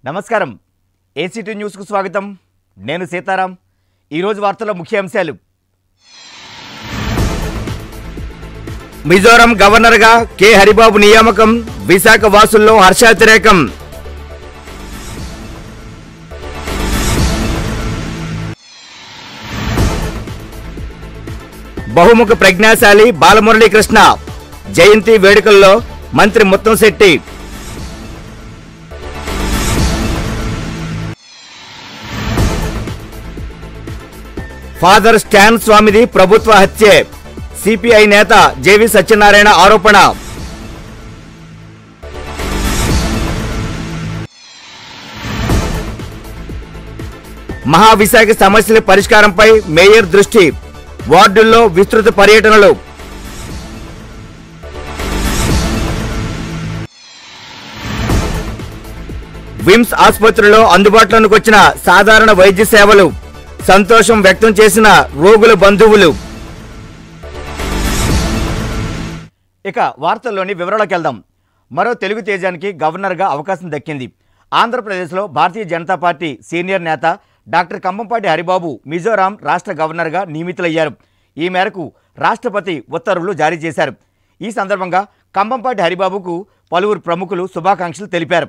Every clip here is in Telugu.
నమస్కారం ఏసీటీ న్యూస్కు స్వాగతం నేను సీతారాం ఈరోజు వార్తల ముఖ్య అంశాలు మిజోరం గవర్నర్గా కె హరిబాబు నియామకం విశాఖ వాసుల్లో హర్షాతిరేకం బహుముఖ ప్రజ్ఞాశాలి బాలమురళీకృష్ణ జయంతి వేడుకల్లో మంత్రి ముత్తంశెట్టి ఫాదర్ స్టాన్ స్వామిది ప్రభుత్వ హత్యే సిపిఐ నేత జేవి సత్యనారాయణ ఆరోపణ మహావిశాఖ సమస్యల పరిష్కారంపై మేయర్ దృష్టి వార్డుల్లో విస్తృత పర్యటనలు విమ్స్ ఆసుపత్రిలో అందుబాటులోకి వచ్చిన సాధారణ వైద్య సేవలు సంతోషం వ్యక్తం చేసిన రోగుల బంధువులు ఇక వార్తల్లోని వివరాలకు వెళ్దాం మరో తెలుగు తేజానికి గవర్నర్గా అవకాశం దక్కింది ఆంధ్రప్రదేశ్లో భారతీయ జనతా పార్టీ సీనియర్ నేత డాక్టర్ కంబంపాటి హరిబాబు మిజోరాం రాష్ట్ర గవర్నర్గా నియమితులయ్యారు ఈ మేరకు రాష్ట్రపతి ఉత్తర్వులు జారీ చేశారు ఈ సందర్భంగా కంబంపాటి హరిబాబుకు పలువురు ప్రముఖులు శుభాకాంక్షలు తెలిపారు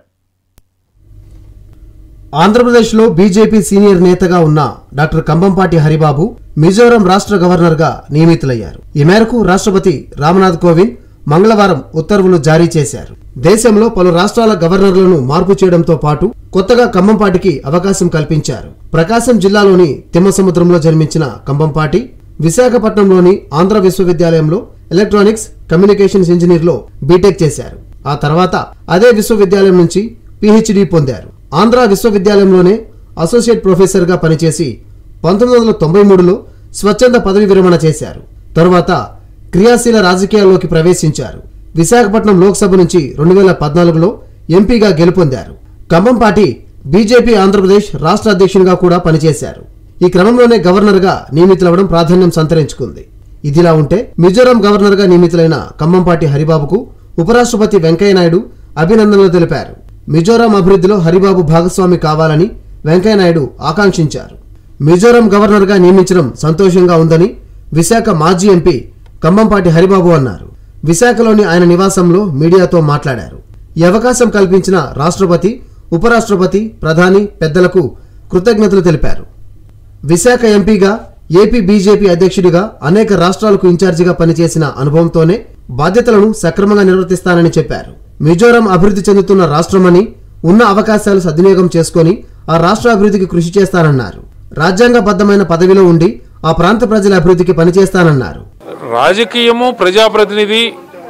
ఆంధ్రప్రదేశ్లో బీజేపీ సీనియర్ నేతగా ఉన్న డాక్టర్ కంబంపాటి హరిబాబు మిజోరం రాష్ట్ర గవర్నర్గా నియమితులయ్యారు ఈ మేరకు రాష్ట్రపతి రామ్నాథ్ కోవింద్ మంగళవారం ఉత్తర్వులు జారీ చేశారు దేశంలో పలు రాష్ట్రాల గవర్నర్లను మార్పు చేయడంతో పాటు కొత్తగా కంబంపాటికి అవకాశం కల్పించారు ప్రకాశం జిల్లాలోని తిమ్మసముద్రంలో జన్మించిన కంబంపాటి విశాఖపట్నంలోని ఆంధ్ర విశ్వవిద్యాలయంలో ఎలక్ట్రానిక్స్ కమ్యూనికేషన్స్ ఇంజనీర్లో బీటెక్ చేశారు ఆ తర్వాత అదే విశ్వవిద్యాలయం నుంచి పిహెచ్డి పొందారు ఆంధ్ర విశ్వవిద్యాలయంలోనే అసోసియేట్ ప్రొఫెసర్గా పనిచేసి పంతొమ్మిది వందల తొంభై మూడులో స్వచ్ఛంద పదవి విరమణ చేశారు తరువాత క్రియాశీల రాజకీయాల్లోకి ప్రవేశించారు విశాఖపట్నం లోక్సభ నుంచి రెండు వేల పద్నాలుగులో ఎంపీగా గెలుపొందారు కంబంపాటి బీజేపీ ఆంధ్రప్రదేశ్ రాష్ట్ర అధ్యక్షునిగా కూడా పనిచేశారు ఈ క్రమంలోనే గవర్నర్గా నియమితులవడం ప్రాధాన్యం సంతరించుకుంది ఇదిలా ఉంటే మిజోరాం గవర్నర్గా నియమితులైన కంబంపాటి హరిబాబుకు ఉపరాష్ట్రపతి వెంకయ్యనాయుడు అభినందనలు తెలిపారు మిజోరాం అభివృద్ధిలో హరిబాబు భాగస్వామి కావాలని వెంకయ్యనాయుడు ఆకాంక్షించారు మిజోరాం గవర్నర్గా నియమించడం సంతోషంగా ఉందని విశాఖ మాజీ ఎంపీ కంబంపాటి హరిబాబు అన్నారు విశాఖలోని ఆయన నివాసంలో మీడియాతో మాట్లాడారు ఈ అవకాశం కల్పించిన రాష్ట్రపతి ఉపరాష్ట్రపతి ప్రధాని పెద్దలకు కృతజ్ఞతలు తెలిపారు విశాఖ ఎంపీగా ఏపీ బీజేపీ అధ్యక్షుడిగా అనేక రాష్ట్రాలకు ఇన్ఛార్జిగా పనిచేసిన అనుభవంతోనే బాధ్యతలను సక్రమంగా నిర్వర్తిస్తానని చెప్పారు మిజోరాం అభివృద్ధి చెందుతున్న రాష్ట్రమని ఉన్న అవకాశాలు సద్వినియోగం చేసుకొని ఆ రాష్ట్ర అభివృద్ధికి కృషి చేస్తానన్నారు రాజ్యాంగబద్ధమైన పదవిలో ఉండి ఆ ప్రాంత ప్రజల అభివృద్ధికి పనిచేస్తానన్నారు రాజకీయము ప్రజాప్రతినిధి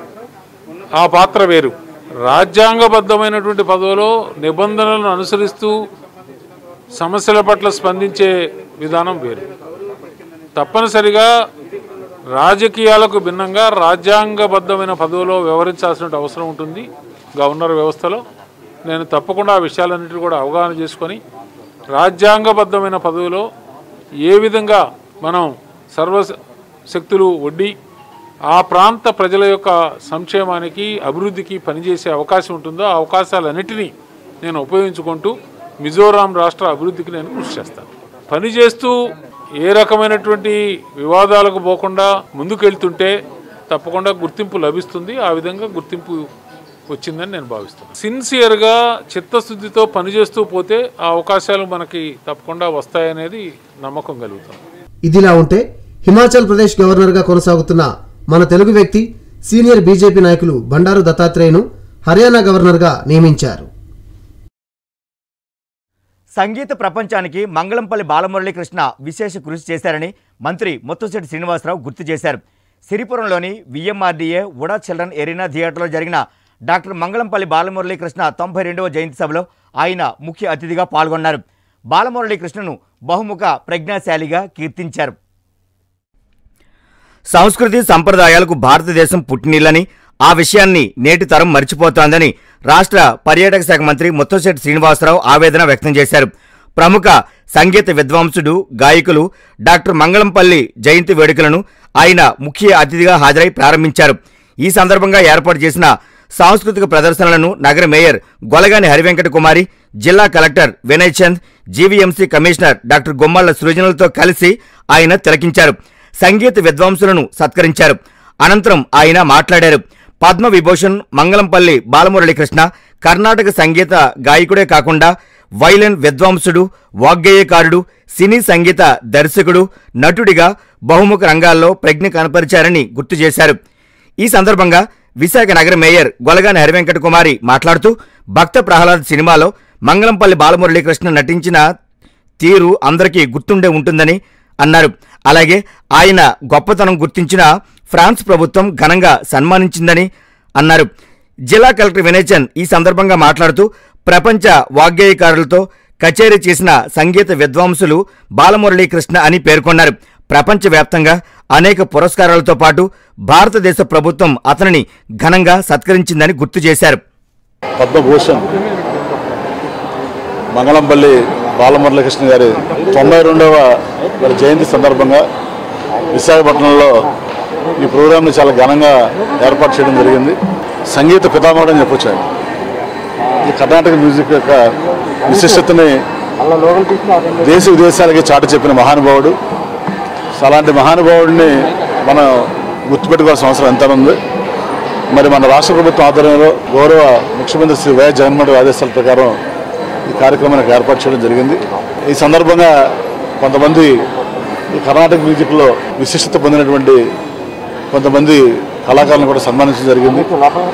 ఆ పాత్ర వేరు రాజ్యాంగబద్ధమైనటువంటి పదవిలో నిబంధనలను అనుసరిస్తూ సమస్యల పట్ల స్పందించే విధానం వేరు తప్పనిసరిగా రాజకీయాలకు భిన్నంగా రాజ్యాంగబద్ధమైన పదవిలో వ్యవహరించాల్సిన అవసరం ఉంటుంది గవర్నర్ వ్యవస్థలో నేను తప్పకుండా ఆ విషయాలన్నింటినీ కూడా అవగాహన చేసుకొని రాజ్యాంగబద్ధమైన పదవిలో ఏ విధంగా మనం సర్వ శక్తులు ఒడ్డి ఆ ప్రాంత ప్రజల యొక్క సంక్షేమానికి అభివృద్ధికి పనిచేసే అవకాశం ఉంటుందో ఆ అవకాశాలన్నిటినీ నేను ఉపయోగించుకుంటూ మిజోరాం రాష్ట్ర అభివృద్ధికి నేను కృషి చేస్తాను పనిచేస్తూ ఏ రకమైనటువంటి వివాదాలకు పోకుండా ముందుకెళ్తుంటే తప్పకుండా గుర్తింపు లభిస్తుంది ఆ విధంగా గుర్తింపు వచ్చిందని నేను భావిస్తున్నాను సిన్సియర్గా చిత్తశుద్ధితో పనిచేస్తూ పోతే ఆ అవకాశాలు మనకి తప్పకుండా వస్తాయనేది నమ్మకం కలుగుతుంది ఇదిలా ఉంటే హిమాచల్ ప్రదేశ్ గవర్నర్గా కొనసాగుతున్న మన తెలుగు వ్యక్తి సీనియర్ బీజేపీ నాయకులు బండారు దత్తాత్రేయను హర్యానా గవర్నర్గా నియమించారు సంగీత ప్రపంచానికి మంగళంపల్లి బాలమురళీకృష్ణ విశేష కృషి చేశారని మంత్రి ముత్తంశెట్టి శ్రీనివాసరావు గుర్తు చేశారు సిరిపురంలోని విఎంఆర్డీఏ ఉడా చిల్డ్రన్ ఎరీనా థియేటర్లో జరిగిన డాక్టర్ మంగళంపల్లి బాలమురళీకృష్ణ తొంభై రెండవ జయంతి సభలో ఆయన ముఖ్య అతిథిగా పాల్గొన్నారు బాలమురళీకృష్ణను బహుముఖ ప్రజ్ఞాశాలిగా కీర్తించారు సంస్కృతి సంప్రదాయాలకు భారతదేశం పుట్టినిల్లని ఆ విషయాన్ని నేటి తరం మర్చిపోతోందని రాష్ట్ర పర్యాటక శాఖ మంత్రి ముత్తంశెట్టి శ్రీనివాసరావు ఆవేదన వ్యక్తం చేశారు ప్రముఖ సంగీత విద్వాంసుడు గాయకులు డాక్టర్ మంగళంపల్లి జయంతి వేడుకలను ఆయన ముఖ్య అతిథిగా హాజరై ప్రారంభించారు ఈ సందర్భంగా ఏర్పాటు చేసిన సాంస్కృతిక ప్రదర్శనలను నగర మేయర్ గొలగాని హరివెంకట కుమారి జిల్లా collector Vinay Chand GVMC commissioner doctor Gummalla సృజనలతో కలిసి ఆయన తిలకించారు సంగీత విద్వాంసులను సత్కరించారు అనంతరం ఆయన మాట్లాడారు పద్మ విభూషణ్ మంగళంపల్లి బాలమురళీకృష్ణ కర్ణాటక సంగీత గాయకుడే కాకుండా వైలన్ విద్వాంసుడు వాగ్గేయకారుడు సినీ సంగీత దర్శకుడు నటుడిగా బహుముఖ రంగాల్లో ప్రజ్ఞ కనపరిచారని గుర్తు చేశారు ఈ సందర్భంగా విశాఖ నగర మేయర్ గొలగాని హరివెంకట కుమారి మాట్లాడుతూ భక్త ప్రహ్లాద్ సినిమాలో మంగళంపల్లి బాలమురళీకృష్ణ నటించిన తీరు అందరికీ గుర్తుండే ఉంటుందని అన్నారు అలాగే ఆయన గొప్పతనం గుర్తించిన ఫ్రాన్స్ ప్రభుత్వం ఘనంగా సన్మానించిందని అన్నారు జిల్లా కలెక్టర్ వినయచంద్ ఈ సందర్భంగా మాట్లాడుతూ ప్రపంచ వాగ్గేయకారులతో కచేరీ చేసిన సంగీత విద్వాంసులు బాలమురళీకృష్ణ అని పేర్కొన్నారు ప్రపంచవ్యాప్తంగా అనేక పురస్కారాలతో పాటు భారతదేశ ప్రభుత్వం అతనిని ఘనంగా సత్కరించిందని గుర్తు చేశారు పద్మభూషణ్ మంగళంపల్లి బాలమురళీకృష్ణ గారి తొంభై రెండవ మరి జయంతి సందర్భంగా విశాఖపట్నంలో ఈ ప్రోగ్రాంని చాలా ఘనంగా ఏర్పాటు చేయడం జరిగింది సంగీత పితామహుడు అని చెప్పొచ్చు ఆయన ఈ కర్ణాటక మ్యూజిక్ యొక్క విశిష్టతని దేశ విదేశాలకి చాటి చెప్పిన మహానుభావుడు సో అలాంటి మహానుభావుడిని మనం గుర్తుపెట్టుకోవాల్సిన అవసరం ఎంత ఉంది మరి మన రాష్ట్ర ప్రభుత్వం ఆధ్వర్యంలో గౌరవ ముఖ్యమంత్రి శ్రీ వైఎస్ జగన్మోహన్ రెడ్డి ఆదేశాల ప్రకారం ఈ కార్యక్రమానికి ఏర్పాటు చేయడం జరిగింది ఈ సందర్భంగా కొంతమంది ఈ కర్ణాటక మ్యూజిక్లో విశిష్టత పొందినటువంటి కొంతమంది కళాకారులను కూడా సన్మానించడం జరిగింది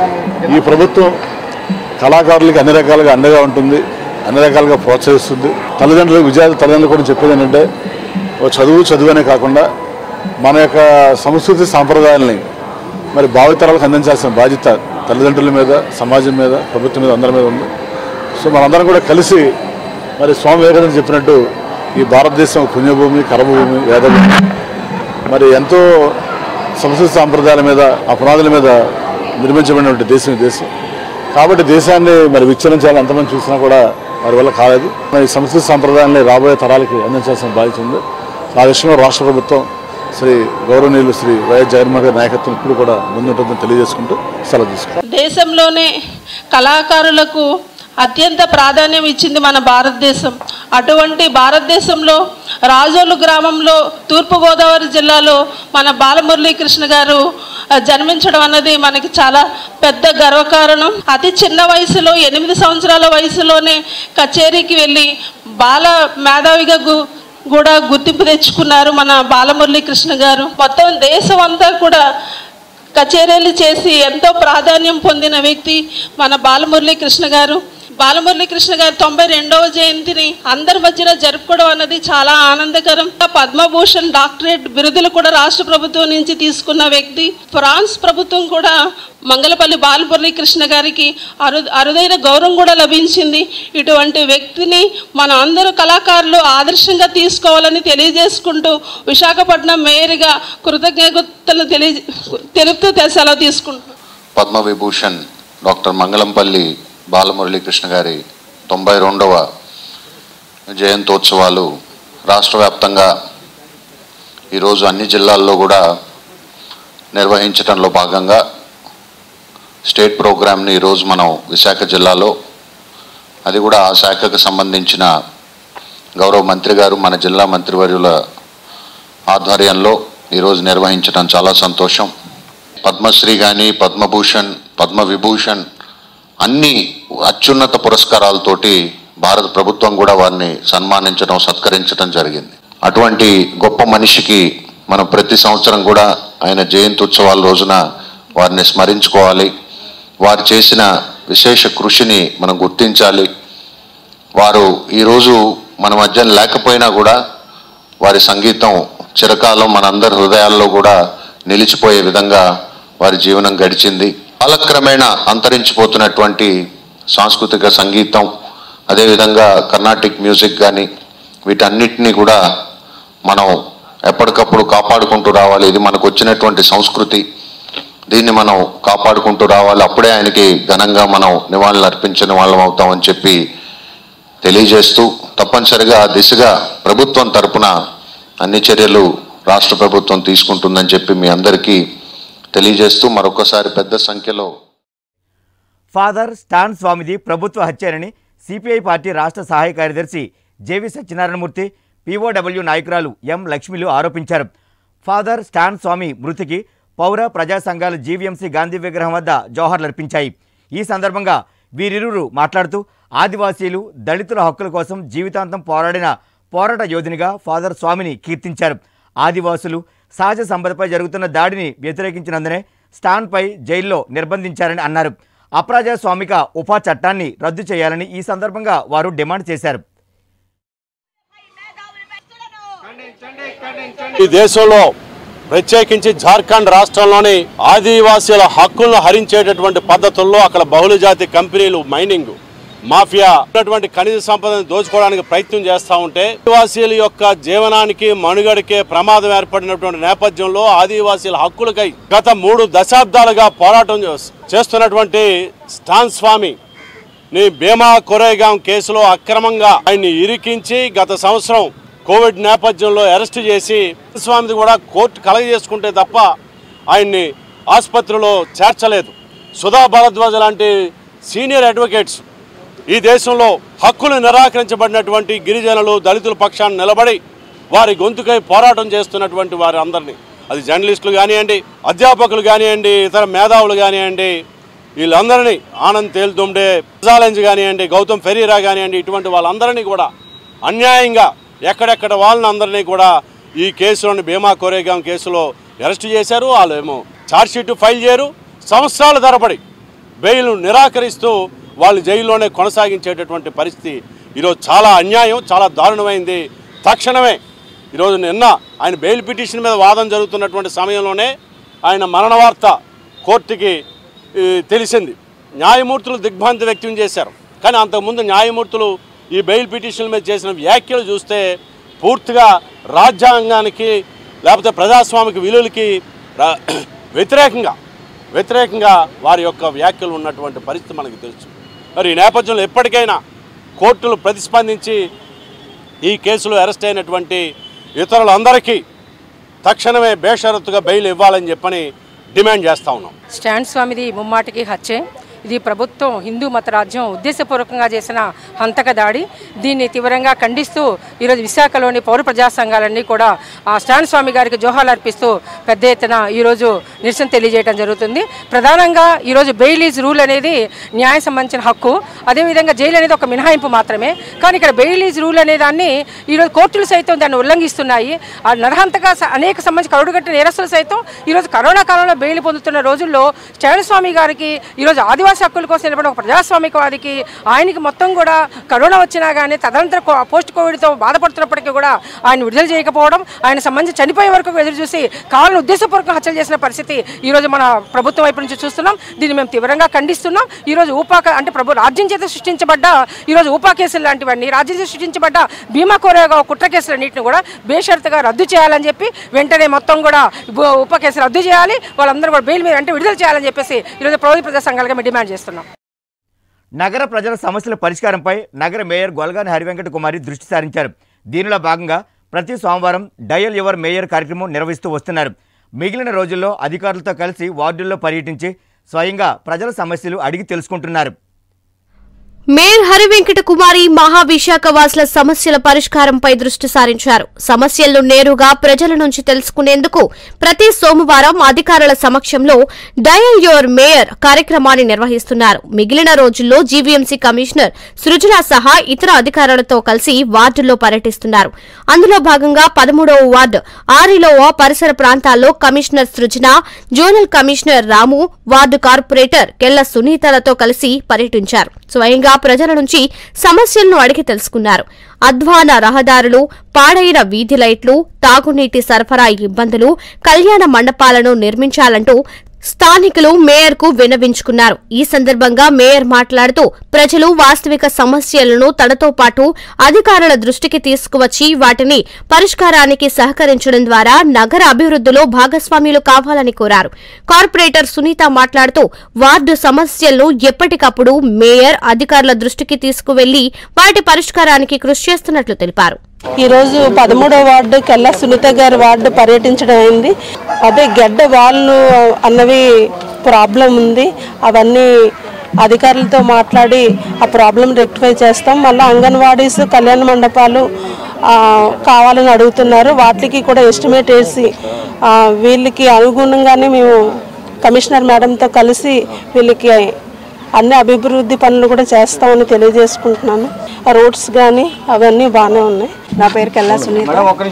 ఈ ప్రభుత్వం కళాకారులకి అన్ని రకాలుగా అండగా ఉంటుంది అన్ని రకాలుగా ప్రోత్సహిస్తుంది తల్లిదండ్రులకు విద్యార్థి తల్లిదండ్రులు కూడా చెప్పేది ఏంటంటే ఓ చదువు చదువునే కాకుండా మన యొక్క సంస్కృతి సాంప్రదాయాల్ని మరి భావితరాలకు అందించాల్సిన బాధ్యత తల్లిదండ్రుల మీద సమాజం మీద ప్రభుత్వం మీద అందరి మీద ఉంది సో మనందరం కూడా కలిసి మరి స్వామి వివేకానంద చెప్పినట్టు ఈ భారతదేశం ఒక పుణ్యభూమి కర్మభూమి వేదభూమి మరి ఎంతో సంస్కృతి సాంప్రదాయాల మీద ఆ పునాదుల మీద నిర్మించబడినటువంటి దేశం ఈ దేశం కాబట్టి దేశాన్ని మరి విచ్ఛిన్నించాలని ఎంతమంది చూసినా కూడా వారి వల్ల కాలేదు మరి ఈ సంస్కృతి సాంప్రదాయాన్ని రాబోయే తరాలకి అందించాల్సిన బాధ్యత ఉంది ఆ విషయంలో రాష్ట్ర ప్రభుత్వం శ్రీ గౌరవనీయులు శ్రీ వైఎస్ జగన్మోహన్ గారి నాయకత్వం ఇప్పుడు కూడా ముందుంటుందని తెలియజేసుకుంటూ సెలవు తీసుకుంటాం దేశంలోనే కళాకారులకు అత్యంత ప్రాధాన్యం ఇచ్చింది మన భారతదేశం అటువంటి భారతదేశంలో రాజోలు గ్రామంలో తూర్పుగోదావరి జిల్లాలో మన బాలమురళీకృష్ణ గారు ఆ, జన్మించడం అన్నది మనకి చాలా పెద్ద గర్వకారణం అతి చిన్న వయసులో ఎనిమిది సంవత్సరాల వయసులోనే కచేరీకి వెళ్ళి బాల మేధావిగా గు కూడా గుర్తింపు తెచ్చుకున్నారు మన బాలమురళీకృష్ణ గారు మొత్తం దేశం అంతా కూడా కచేరీలు చేసి ఎంతో ప్రాధాన్యం పొందిన వ్యక్తి మన బాలమురళీ కృష్ణ గారు బాలమురళీ కృష్ణ గారు తొంభై రెండవ జయంతిని అందరి మధ్యలో జరుపుకోవడం అన్నది చాలా ఆనందకరం పద్మభూషణ్ డాక్టరేట్ బిరుదులు కూడా రాష్ట్ర ప్రభుత్వం నుంచి తీసుకున్న వ్యక్తి ఫ్రాన్స్ ప్రభుత్వం కూడా మంగళపల్లి బాలమురళీ కృష్ణ గారికి అరు అరుదైన గౌరవం కూడా లభించింది ఇటువంటి వ్యక్తిని మన అందరూ కళాకారులు ఆదర్శంగా తీసుకోవాలని తెలియజేసుకుంటూ విశాఖపట్నం మేయర్గా కృతజ్ఞతలు తెలియ తెలుపుతూ సెలవు తీసుకుంటున్నాను పద్మవిభూషణ్ డాక్టర్ మంగళంపల్లి బాలమురళీకృష్ణ గారి తొంభై రెండవ జయంతోత్సవాలు రాష్ట్ర వ్యాప్తంగా ఈరోజు అన్ని జిల్లాల్లో కూడా నిర్వహించడంలో భాగంగా స్టేట్ ప్రోగ్రామ్ని ఈరోజు మనం విశాఖ జిల్లాలో అది కూడా ఆ శాఖకు సంబంధించిన గౌరవ మంత్రి గారు మన జిల్లా మంత్రివర్యుల ఆధ్వర్యంలో ఈరోజు నిర్వహించడం చాలా సంతోషం పద్మశ్రీ కానీ పద్మభూషణ్ పద్మవిభూషణ్ అన్ని అత్యున్నత పురస్కారాలతోటి భారత ప్రభుత్వం కూడా వారిని సన్మానించడం సత్కరించడం జరిగింది అటువంటి గొప్ప మనిషికి మనం ప్రతి సంవత్సరం కూడా ఆయన జయంతి ఉత్సవాల రోజున వారిని స్మరించుకోవాలి వారు చేసిన విశేష కృషిని మనం గుర్తించాలి వారు ఈరోజు మన మధ్య లేకపోయినా కూడా వారి సంగీతం చిరకాలం మనందరి హృదయాల్లో కూడా నిలిచిపోయే విధంగా వారి జీవనం గడిచింది కాలక్రమేణా అంతరించిపోతున్నటువంటి సాంస్కృతిక సంగీతం అదేవిధంగా కర్ణాటిక్ మ్యూజిక్ కానీ వీటన్నిటినీ కూడా మనం ఎప్పటికప్పుడు కాపాడుకుంటూ రావాలి ఇది మనకు వచ్చినటువంటి సంస్కృతి దీన్ని మనం కాపాడుకుంటూ రావాలి అప్పుడే ఆయనకి ఘనంగా మనం నివాళులు అర్పించిన వాళ్ళం అవుతామని చెప్పి తెలియజేస్తూ తప్పనిసరిగా ఆ దిశగా ప్రభుత్వం తరపున అన్ని చర్యలు రాష్ట్ర ప్రభుత్వం తీసుకుంటుందని చెప్పి మీ అందరికీ తెలియజేస్తూ మరొకసారి పెద్ద సంఖ్యలో ఫాదర్ స్టాన్ స్వామిది ప్రభుత్వ హత్యనని సిపిఐ పార్టీ రాష్ట్ర సహాయ కార్యదర్శి జేవి సత్యనారాయణమూర్తి పీఓడబ్ల్యూ నాయకురాలు ఎం లక్ష్మిలు ఆరోపించారు ఫాదర్ స్టాన్ స్వామి మృతికి పౌర ప్రజా సంఘాలు జీవీఎంసీ గాంధీ విగ్రహం వద్ద జోహర్లర్పించాయి ఈ సందర్భంగా వీరిరువురు మాట్లాడుతూ ఆదివాసీలు దళితుల హక్కుల కోసం జీవితాంతం పోరాడిన పోరాట యోధునిగా ఫాదర్ స్వామిని కీర్తించారు ఆదివాసులు సహజ సంపదపై జరుగుతున్న దాడిని వ్యతిరేకించినందునే స్టాన్పై జైల్లో నిర్బంధించారని అన్నారు అప్రజాస్వామిక ఉపా చట్టాన్ని రద్దు చేయాలని ఈ సందర్భంగా వారు డిమాండ్ చేశారు ఈ దేశంలో ప్రత్యేకించి జార్ఖండ్ రాష్ట్రంలోని ఆదివాసీల హక్కులను హరించేటటువంటి పద్ధతుల్లో అక్కడ బహుళజాతి కంపెనీలు మైనింగ్ మాఫియా ఉన్నటువంటి ఖనిజ సంపదను దోచుకోవడానికి ప్రయత్నం చేస్తూ ఉంటే ఆదివాసీల యొక్క జీవనానికి మనుగడకే ప్రమాదం ఏర్పడినటువంటి నేపథ్యంలో ఆదివాసీల హక్కులకై గత మూడు దశాబ్దాలుగా పోరాటం చేస్- చేస్తున్నటువంటి స్టాన్ స్వామి ని భీమా కొరేగాం కేసులో అక్రమంగా ఆయన్ని ఇరికించి గత సంవత్సరం కోవిడ్ నేపథ్యంలో అరెస్ట్ చేసి స్వామిది కూడా కోర్టు కలగజేసుకుంటే తప్ప ఆయన్ని ఆసుపత్రిలో చేర్చలేదు సుధా భరద్వాజ్ లాంటి సీనియర్ అడ్వకేట్స్ ఈ దేశంలో హక్కులు నిరాకరించబడినటువంటి గిరిజనులు దళితుల పక్షాన్ని నిలబడి వారి గొంతుకై పోరాటం చేస్తున్నటువంటి వారి అందరినీ అది జర్నలిస్టులు కానివ్వండి అధ్యాపకులు కానివ్వండి ఇతర మేధావులు కానివ్వండి వీళ్ళందరినీ ఆనంద్ తేల్దుండే ఛాలెంజ్ కానివ్వండి గౌతమ్ ఫెరీరా కానివ్వండి ఇటువంటి వాళ్ళందరినీ కూడా అన్యాయంగా ఎక్కడెక్కడ వాళ్ళని అందరినీ కూడా ఈ కేసులోని భీమా కోరేగాం కేసులో అరెస్ట్ చేశారు వాళ్ళేమో ఛార్జ్షీట్ ఫైల్ చేయరు సంవత్సరాల తరబడి బెయిల్ నిరాకరిస్తూ వాళ్ళు జైల్లోనే కొనసాగించేటటువంటి పరిస్థితి ఈరోజు చాలా అన్యాయం చాలా దారుణమైంది తక్షణమే ఈరోజు నిన్న ఆయన బెయిల్ పిటిషన్ మీద వాదన జరుగుతున్నటువంటి సమయంలోనే ఆయన మరణ వార్త కోర్టుకి ఈ, తెలిసింది న్యాయమూర్తులు దిగ్భ్రాంతి వ్యక్తం చేశారు కానీ అంతకుముందు న్యాయమూర్తులు ఈ బెయిల్ పిటిషన్ల మీద చేసిన వ్యాఖ్యలు చూస్తే పూర్తిగా రాజ్యాంగానికి లేకపోతే ప్రజాస్వామిక విలువలకి రా- వ్యతిరేకంగా వ్యతిరేకంగా వారి యొక్క వ్యాఖ్యలు ఉన్నటువంటి పరిస్థితి మనకు తెలుసు మరి ఈ నేపథ్యంలో ఎప్పటికైనా కోర్టులు ప్రతిస్పందించి ఈ కేసులో అరెస్ట్ అయినటువంటి ఇతరులందరికీ తక్షణమే బేషరతుగా బెయిల్ ఇవ్వాలని చెప్పని డిమాండ్ చేస్తా ఉన్నాం స్టాండ్ స్వామిది ముమ్మాటికి హత్యే ఇది ప్రభుత్వం హిందూ మత రాజ్యం ఉద్దేశపూర్వకంగా చేసిన హంతక దాడి దీన్ని తీవ్రంగా ఖండిస్తూ ఈరోజు విశాఖలోని పౌర ప్రజా సంఘాలన్నీ కూడా ఆ స్టాండ్ స్వామి గారికి జోహాలు అర్పిస్తూ పెద్ద ఎత్తున ఈరోజు నిరసన తెలియజేయడం జరుగుతుంది ప్రధానంగా ఈరోజు బెయిల్ ఈజ్ రూల్ అనేది న్యాయ సంబంధించిన హక్కు అదేవిధంగా జైలు అనేది ఒక మినహాయింపు మాత్రమే కానీ ఇక్కడ బెయిల్ ఈజ్ రూల్ అనే దాన్ని ఈరోజు కోర్టులు సైతం దాన్ని ఉల్లంఘిస్తున్నాయి ఆ నరహంతగా స- అనేక సంబంధించి కరుడుగట్టిన నేరస్తులు సైతం ఈరోజు కరోనా కాలంలో బెయిల్ పొందుతున్న రోజుల్లో స్వామి గారికి ఈరోజు ఆదివాసీ హక్కుల కోసం నిలబడిన ఒక ప్రజాస్వామికవాదికి ఆయనకి మొత్తం కూడా కరోనా వచ్చినా కానీ తదనంతర కో- పోస్ట్ కోవిడ్తో బాధపడుతున్నప్పటికీ కూడా ఆయన విడుదల చేయకపోవడం ఆయన సంబంధించి చనిపోయే వరకు ఎదురు చూసి కావాలని ఉద్దేశపూర్వకంగా హత్యలు చేసిన పరిస్థితి ఈరోజు మన ప్రభుత్వం వైపు నుంచి చూస్తున్నాం దీన్ని మేము తీవ్రంగా ఖండిస్తున్నాం ఈరోజు ఊపా అంటే ప్రభు రాజ్యం చేత సృష్టించబడ్డ ఈరోజు ఊపా కేసులు లాంటివన్నీ రాజ్యం చేత సృష్టించబడ్డ భీమా కోరేగా కుట్ర కేసులన్నింటిని కూడా బేషరతుగా రద్దు చేయాలని చెప్పి వెంటనే మొత్తం కూడా ఉ- ఉప కేసులు రద్దు చేయాలి వాళ్ళందరూ కూడా బెయిల్ మీద అంటే విడుదల చేయాలని చెప్పేసి ఈరోజు ప్రభుత్వ ప్రజా సంఘాలుగా మేము డిమాండ్ చేస్తున్నాం నగర ప్రజల సమస్యల పరిష్కారంపై నగర మేయర్ గొల్గాని హరివెంకట కుమారి దృష్టి సారించారు దీనిలో భాగంగా ప్రతి సోమవారం డయల్ యువర్ మేయర్ కార్యక్రమం నిర్వహిస్తూ వస్తున్నారు మిగిలిన రోజుల్లో అధికారులతో కలిసి వార్డుల్లో పర్యటించి స్వయంగా ప్రజల సమస్యలు అడిగి తెలుసుకుంటున్నారు మేయర్ హరివెంకట కుమారి మహావిశాఖ వాసుల సమస్యల పరిష్కారంపై దృష్టి సారించారు సమస్యలను నేరుగా ప్రజల నుంచి తెలుసుకునేందుకు ప్రతి సోమవారం అధికారుల సమక్షంలో డయల్ యువర్ మేయర్ కార్యక్రమాన్ని నిర్వహిస్తున్నారు మిగిలిన రోజుల్లో జీవీఎంసీ కమిషనర్ సృజన సహా ఇతర అధికారులతో కలిసి వార్డుల్లో పర్యటిస్తున్నారు అందులో భాగంగా పదమూడవ వార్డు ఆరిలోవ పరిసర ప్రాంతాల్లో commissioner Srujana zonal commissioner Ramu ward corporator Kella సునీతలతో కలిసి పర్యటించారు స్వయంగా ప్రజల నుంచి సమస్యలను అడిగి తెలుసుకున్నారు అధ్వాన రహదారులు పాడైన వీధి లైట్లు తాగునీటి సరఫరా ఇబ్బందులు కళ్యాణ మండపాలను నిర్మించాలంటూ స్థానికులు మేయర్కు విన్నవించుకున్నారు ఈ సందర్భంగా మేయర్ మాట్లాడుతూ ప్రజలు వాస్తవిక సమస్యలను తనతో పాటు అధికారుల దృష్టికి తీసుకువచ్చి వాటిని పరిష్కారానికి సహకరించడం ద్వారా నగర అభివృద్ధిలో భాగస్వామ్యులు కావాలని కోరారు కార్పొరేటర్ సునీత మాట్లాడుతూ వార్డు సమస్యలను ఎప్పటికప్పుడు మేయర్ అధికారుల దృష్టికి తీసుకువెళ్లి వాటి పరిష్కారానికి కృషి చేస్తున్నట్లు తెలిపారు ఈరోజు పదమూడవ వార్డు కెల్ల సునీత గారి వార్డు పర్యటించడం అయింది అదే గెడ్డ వాళ్ళు అన్నవి ప్రాబ్లం ఉంది అవన్నీ అధికారులతో మాట్లాడి ఆ ప్రాబ్లం రెక్టిఫై చేస్తాం మళ్ళీ అంగన్వాడీస్ కళ్యాణ మండపాలు ఆ, కావాలని అడుగుతున్నారు వాటికి కూడా ఎస్టిమేట్ వేసి ఆ, వీళ్ళకి అనుగుణంగానే మేము కమిషనర్ మేడంతో కలిసి వీళ్ళకి అన్ని అభివృద్ధి పనులు కూడా చేస్తామని తెలియజేసుకుంటున్నాను ఆ రోడ్స్ కానీ అవన్నీ బాగానే ఉన్నాయి నా పేరు కెల్లా సునీత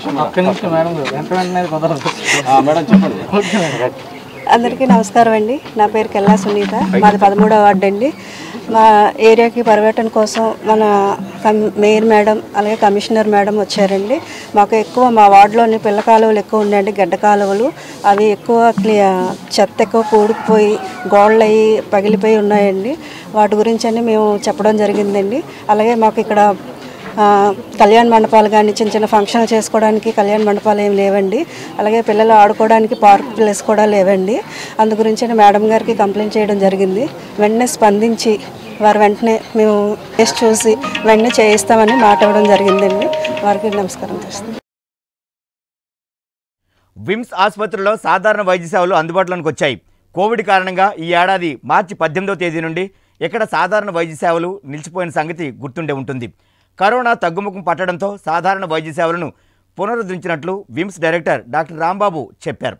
అందరికీ నమస్కారం అండి నా పేరు కెల్లా సునీత మాది పదమూడవ వార్డు అండి మా ఏరియాకి పర్యటన కోసం మన కమ్- మేయర్ మేడం అలాగే కమిషనర్ మేడం వచ్చారండి మాకు ఎక్కువ మా వార్డులోని పిల్ల కాలువలు ఎక్కువ ఉన్నాయండి గడ్డ కాలువలు అవి ఎక్కువ క్లి- చెత్త ఎక్కువ కూడుకుపోయి గోడలు అయ్యి పగిలిపోయి ఉన్నాయండి వాటి గురించి అని మేము చెప్పడం జరిగిందండి అలాగే మాకు ఇక్కడ ఆ, కళ్యాణ మండపాలు కానీ చిన్న చిన్న ఫంక్షన్లు చేసుకోవడానికి కళ్యాణ మండపాలు ఏమి లేవండి అలాగే పిల్లలు ఆడుకోవడానికి పార్క్ ప్లేస్ కూడా లేవండి అందు గురించి మేడం గారికి కంప్లైంట్ చేయడం జరిగింది వెంటనే స్పందించి వారు వెంటనే మేము టెస్ట్ చూసి వెంటనే చేయిస్తామని మాట ఇవ్వడం జరిగిందండి వారికి నమస్కారం చేస్తాం విమ్స్ ఆసుపత్రిలో సాధారణ వైద్య సేవలు అందుబాటులోకి వచ్చాయి కోవిడ్ కారణంగా ఈ ఏడాది మార్చి పద్దెనిమిదవ తేదీ నుండి ఇక్కడ సాధారణ వైద్య సేవలు నిలిచిపోయిన సంగతి గుర్తుండే ఉంటుంది కరోనా తగ్గుముఖం పట్టడంతో సాధారణ వైద్య సేవలను పునరుద్ధరించినట్లు విమ్స్ డైరెక్టర్ డాక్టర్ రాంబాబు చెప్పారు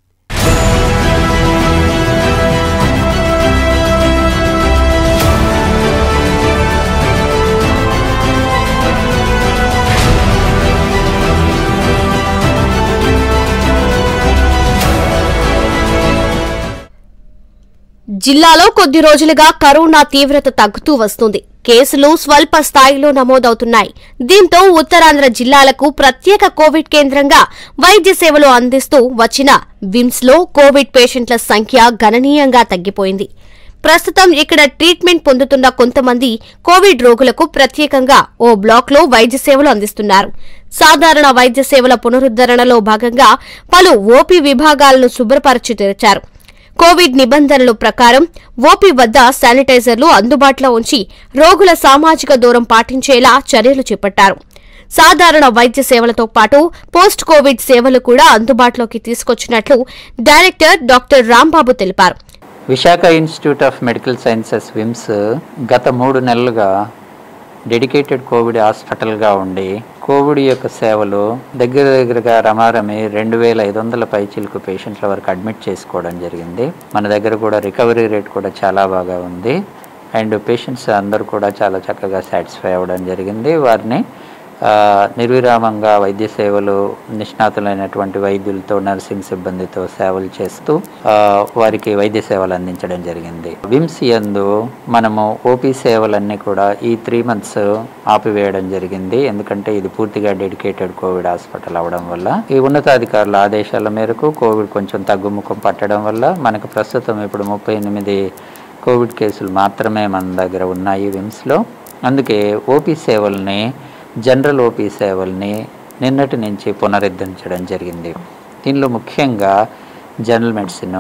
జిల్లాలో కొద్ది రోజులుగా కరోనా తీవ్రత తగ్గుతూ వస్తుంది కేసులు స్వల్ప స్థాయిలో నమోదవుతున్నాయి దీంతో ఉత్తరాంధ్ర జిల్లాలకు ప్రత్యేక కోవిడ్ కేంద్రంగా వైద్య సేవలు అందిస్తూ వచ్చిన విమ్స్ లో కోవిడ్ పేషెంట్ల సంఖ్య గణనీయంగా తగ్గిపోయింది ప్రస్తుతం ఇక్కడ ట్రీట్మెంట్ పొందుతున్న కొంతమంది కోవిడ్ రోగులకు ప్రత్యేకంగా ఓ బ్లాక్ లో వైద్య సేవలు అందిస్తున్నారు సాధారణ వైద్య సేవల పునరుద్ధరణలో భాగంగా పలు ఓపీ విభాగాలను శుభ్రపరచి తెరిచారు కోవిడ్ నిబంధనల ప్రకారం ఓపీ వద్ద శానిటైజర్లు అందుబాటులో ఉంచి రోగుల సామాజిక దూరం పాటించేలా చర్యలు చేపట్టారు సాధారణ వైద్య సేవలతో పాటు పోస్ట్ కోవిడ్ సేవలు కూడా అందుబాటులోకి తీసుకొచ్చినట్లు డైరెక్టర్ డాక్టర్ రాంబాబు తెలిపారు Visakha institute of medical sciences VIMS గత మూడు నెలలుగా డెడికేటెడ్ కోవిడ్ హాస్పిటల్గా ఉండి కోవిడ్ యొక్క సేవలు దగ్గర దగ్గరగా రమారమి రెండు వేల ఐదు వందల పైచీలకు పేషెంట్ల వరకు అడ్మిట్ చేసుకోవడం జరిగింది మన దగ్గర కూడా రికవరీ రేట్ కూడా చాలా బాగా ఉంది అండ్ పేషెంట్స్ అందరూ కూడా చాలా చక్కగా సాటిస్ఫై అవ్వడం జరిగింది వారిని ఆ, నిర్విరామంగా వైద్య సేవలు నిష్ణాతులైనటువంటి వైద్యులతో నర్సింగ్ సిబ్బందితో సేవలు చేస్తూ ఆ, వారికి వైద్య సేవలు అందించడం జరిగింది విమ్స్ యందు మనము ఓపీ సేవలన్నీ కూడా ఈ త్రీ మంత్స్ ఆపివేయడం జరిగింది ఎందుకంటే ఇది పూర్తిగా డెడికేటెడ్ కోవిడ్ హాస్పిటల్ అవడం వల్ల ఈ ఉన్నతాధికారుల ఆదేశాల మేరకు కోవిడ్ కొంచెం తగ్గుముఖం పట్టడం వల్ల మనకు ప్రస్తుతం ఇప్పుడు ముప్పై ఎనిమిది కోవిడ్ కేసులు మాత్రమే మన దగ్గర ఉన్నాయి విమ్స్లో అందుకే ఓపీ సేవల్ని జనరల్ ఓపీ సేవల్ని నిన్నటి నుంచి పునరుద్ధరించడం జరిగింది దీనిలో ముఖ్యంగా general medicine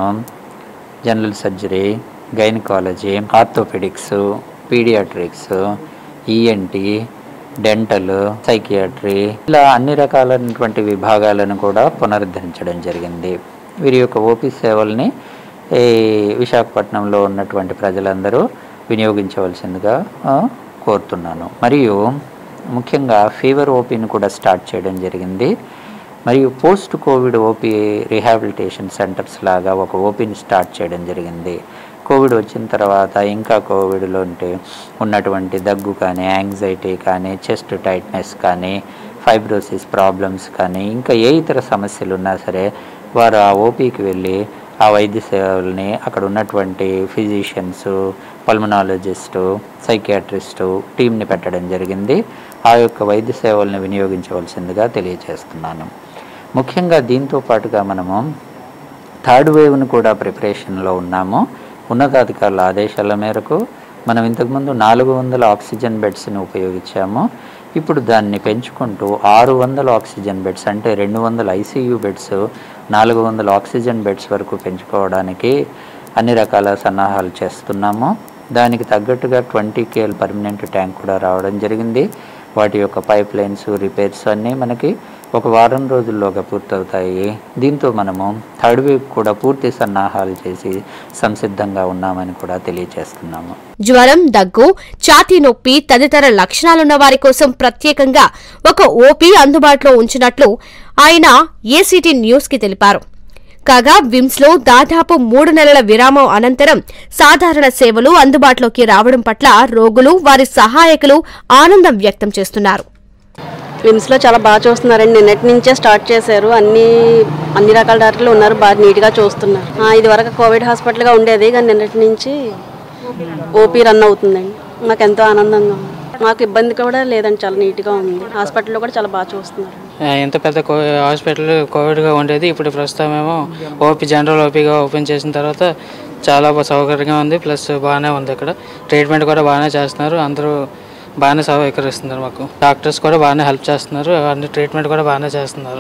general surgery gynaecology orthopaedics paediatrics ENT dental psychiatry ఇలా అన్ని రకాలైనటువంటి విభాగాలను కూడా పునరుద్ధరించడం జరిగింది వీరి యొక్క ఓపీ సేవల్ని ఈ విశాఖపట్నంలో ఉన్నటువంటి ప్రజలందరూ వినియోగించవలసిందిగా ఆ, కోరుతున్నాను మరియు ముఖ్యంగా ఫీవర్ ఓపీని కూడా స్టార్ట్ చేయడం జరిగింది మరియు post COVID OP rehabilitation centres లాగా ఒక ఓపీని స్టార్ట్ చేయడం జరిగింది కోవిడ్ వచ్చిన తర్వాత ఇంకా కోవిడ్లో ఉంటే ఉన్నటువంటి దగ్గు కానీ యాంగ్జైటీ కానీ చెస్ట్ టైట్నెస్ కానీ ఫైబ్రోసిస్ ప్రాబ్లమ్స్ కానీ ఇంకా ఏ ఇతర సమస్యలు ఉన్నా సరే వారు ఆ ఓపీకి వెళ్ళి ఆ వైద్య సేవల్ని అక్కడ ఉన్నటువంటి ఫిజిషియన్స్ పల్మనాలజిస్టు సైకియాట్రిస్టు టీంని పెట్టడం జరిగింది ఆ యొక్క వైద్య సేవల్ని వినియోగించవలసిందిగా తెలియజేస్తున్నాను ముఖ్యంగా దీంతో పాటుగా మనము థర్డ్ వేవ్ను కూడా ప్రిపరేషన్లో ఉన్నాము ఉన్నతాధికారుల ఆదేశాల మేరకు మనం ఇంతకుముందు నాలుగు వందల ఆక్సిజన్ బెడ్స్ని ఉపయోగించాము ఇప్పుడు దాన్ని పెంచుకుంటూ ఆరు వందల ఆక్సిజన్ బెడ్స్ అంటే రెండు వందల ఐసీయూ బెడ్స్ నాలుగు వందల ఆక్సిజన్ బెడ్స్ వరకు పెంచుకోవడానికి అన్ని రకాల సన్నాహాలు చేస్తున్నాము దానికి తగ్గట్టుగా ట్వంటీ కేఎల్ పర్మనెంట్ ట్యాంక్ కూడా రావడం జరిగింది వాటి యొక్క పైప్ లైన్స్ రిపేర్స్ అన్నీ మనకి ఒక వారం రోజుల్లోగా పూర్తవుతాయి దీంతో మనము థర్డ్ వీక్ కూడా పూర్తి సన్నాహాలు చేసి సంసిద్ధంగా ఉన్నామని కూడా తెలియజేస్తున్నాము జ్వరం దగ్గు ఛాతీ నొప్పి తదితర లక్షణాలున్న వారి కోసం ప్రత్యేకంగా ఒక ఓపీ అందుబాటులో ఉంచినట్లు ఆయన ఏసీటీ న్యూస్ కి తెలిపారు కాగా విమ్స్ లో దాదాపు మూడు నెలల విరామం అనంతరం సాధారణ సేవలు అందుబాటులోకి రావడం పట్ల రోగులు వారి సహాయకులు ఆనందం వ్యక్తం చేస్తున్నారు విమ్స్లో చాలా బాగా చూస్తున్నారండి నిన్నటి నుంచే స్టార్ట్ చేశారు అన్ని అన్ని రకాల డాక్టర్లు ఉన్నారు బాగా నీట్గా చూస్తున్నారు ఆ, ఇది వరకు కోవిడ్ హాస్పిటల్గా ఉండేది కానీ నిన్నటి నుంచి ఓపీ రన్ అవుతుందండి మాకు ఎంతో ఆనందంగా ఉంది మాకు ఇబ్బంది కూడా లేదండి చాలా నీట్గా ఉంది హాస్పిటల్లో కూడా చాలా బాగా చూస్తున్నారు ఆ, ఇంత పెద్ద కో హాస్పిటల్ కోవిడ్గా ఉండేది ఇప్పుడు ప్రస్తుతం ఏమో ఓపీ జనరల్ ఓపీగా ఓపెన్ చేసిన తర్వాత చాలా బా- సౌకర్యంగా ఉంది ప్లస్ బాగానే ఉంది ఇక్కడ ట్రీట్మెంట్ కూడా బాగానే చేస్తున్నారు అందరూ బాగానే సౌకరిస్తున్నారు మాకు డాక్టర్స్ కూడా బాగానే హెల్ప్ చేస్తున్నారు అన్ని ట్రీట్మెంట్ కూడా బాగానే చేస్తున్నారు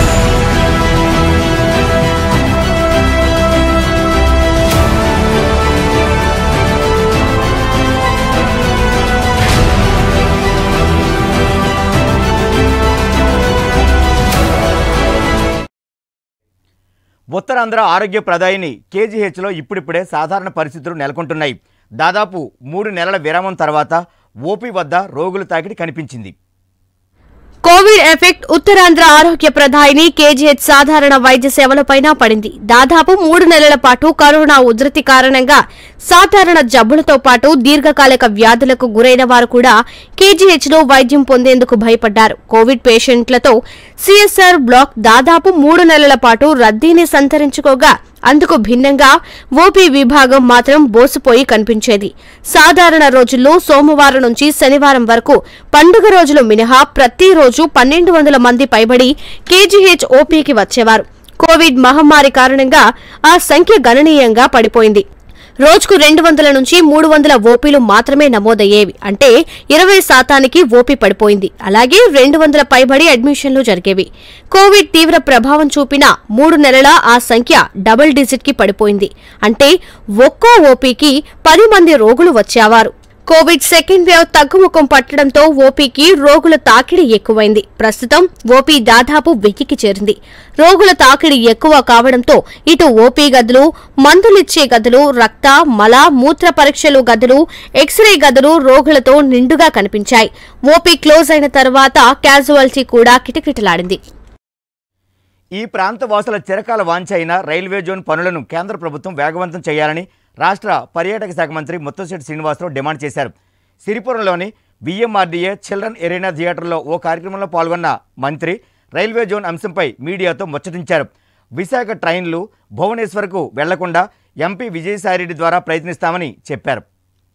ఉత్తరాంధ్ర ఆరోగ్య ప్రదాయిని కేజీహెచ్లో ఇప్పుడిప్పుడే సాధారణ పరిస్థితులు నెలకొంటున్నాయి దాదాపు మూడు నెలల విరామం తర్వాత ఓపీ వద్ద రోగుల తాకిడి కనిపించింది కోవిడ్ ఎఫెక్ట్ ఉత్తరాంధ్ర ఆరోగ్య ప్రధాయిని కేజీహెచ్ సాధారణ వైద్య సేవలపైన పడింది దాదాపు మూడు నెలల పాటు కరోనా ఉధృతి కారణంగా సాధారణ జబ్బులతో పాటు దీర్ఘకాలిక వ్యాధులకు గురైన వారు కూడా కేజీహెచ్ లో వైద్యం పొందేందుకు భయపడ్డారు కోవిడ్ పేషెంట్లతో సిఎస్ఆర్ బ్లాక్ దాదాపు మూడు నెలల పాటు రద్దీని సంతరించుకోగా అందుకు భిన్నంగా ఓపీ విభాగం మాత్రం బోసిపోయి కనిపించేది సాధారణ రోజుల్లో సోమవారం నుంచి శనివారం వరకు పండుగ రోజులు మినహా ప్రతిరోజు పన్నెండు వందల మంది పైబడి కేజీహెచ్ ఓపీకి వచ్చేవారు కోవిడ్ మహమ్మారి కారణంగా ఆ సంఖ్య గణనీయంగా పడిపోయింది రోజుకు రెండు వందల నుంచి మూడు వందల ఓపీలు మాత్రమే నమోదయ్యేవి అంటే ఇరవై శాతానికి ఓపీ పడిపోయింది అలాగే రెండు వందల పైబడి అడ్మిషన్లు జరిగేవి కోవిడ్ తీవ్ర ప్రభావం చూపిన మూడు నెలల ఆ సంఖ్య డబుల్ డిజిట్ కి పడిపోయింది అంటే ఒక్కో ఓపీకి పది మంది రోగులు వచ్చేవారు కోవిడ్ సెకండ్ వేవ్ తగ్గుముఖం పట్టడంతో ఓపీకి రోగుల తాకిడి ఎక్కువైంది ప్రస్తుతం ఓపీ దాదాపు వెయ్యికి చేరింది రోగుల తాకిడి ఎక్కువ కావడంతో ఇటు ఓపీ గదులు మందులిచ్చే గదులు రక్త మల మూత్ర పరీక్షలు గదులు ఎక్స్రే గదులు రోగులతో నిండుగా కనిపించాయి ఓపీ క్లోజ్ అయిన తర్వాత క్యాజువాలిటీ కూడా కిటకిటలాడింది ఈ ప్రాంత వాసుల చిరకాల వాంఛ అయిన రైల్వే జోన్ పనులను కేంద్ర ప్రభుత్వం వేగవంతం చేయాలని రాష్ట్ర పర్యాటక శాఖ మంత్రి ముత్తంశెట్టి శ్రీనివాసరావు డిమాండ్ చేశారు సిరిపురంలోని విఎంఆర్డీఏ చిల్డ్రన్ ఎరీనా థియేటర్లో ఓ కార్యక్రమంలో పాల్గొన్న మంత్రి రైల్వే జోన్ అంశంపై మీడియాతో ముచ్చటించారు విశాఖ ట్రైన్లు భువనేశ్వర్కు వెళ్లకుండా ఎంపీ విజయసాయిరెడ్డి ద్వారా ప్రయత్నిస్తామని చెప్పారు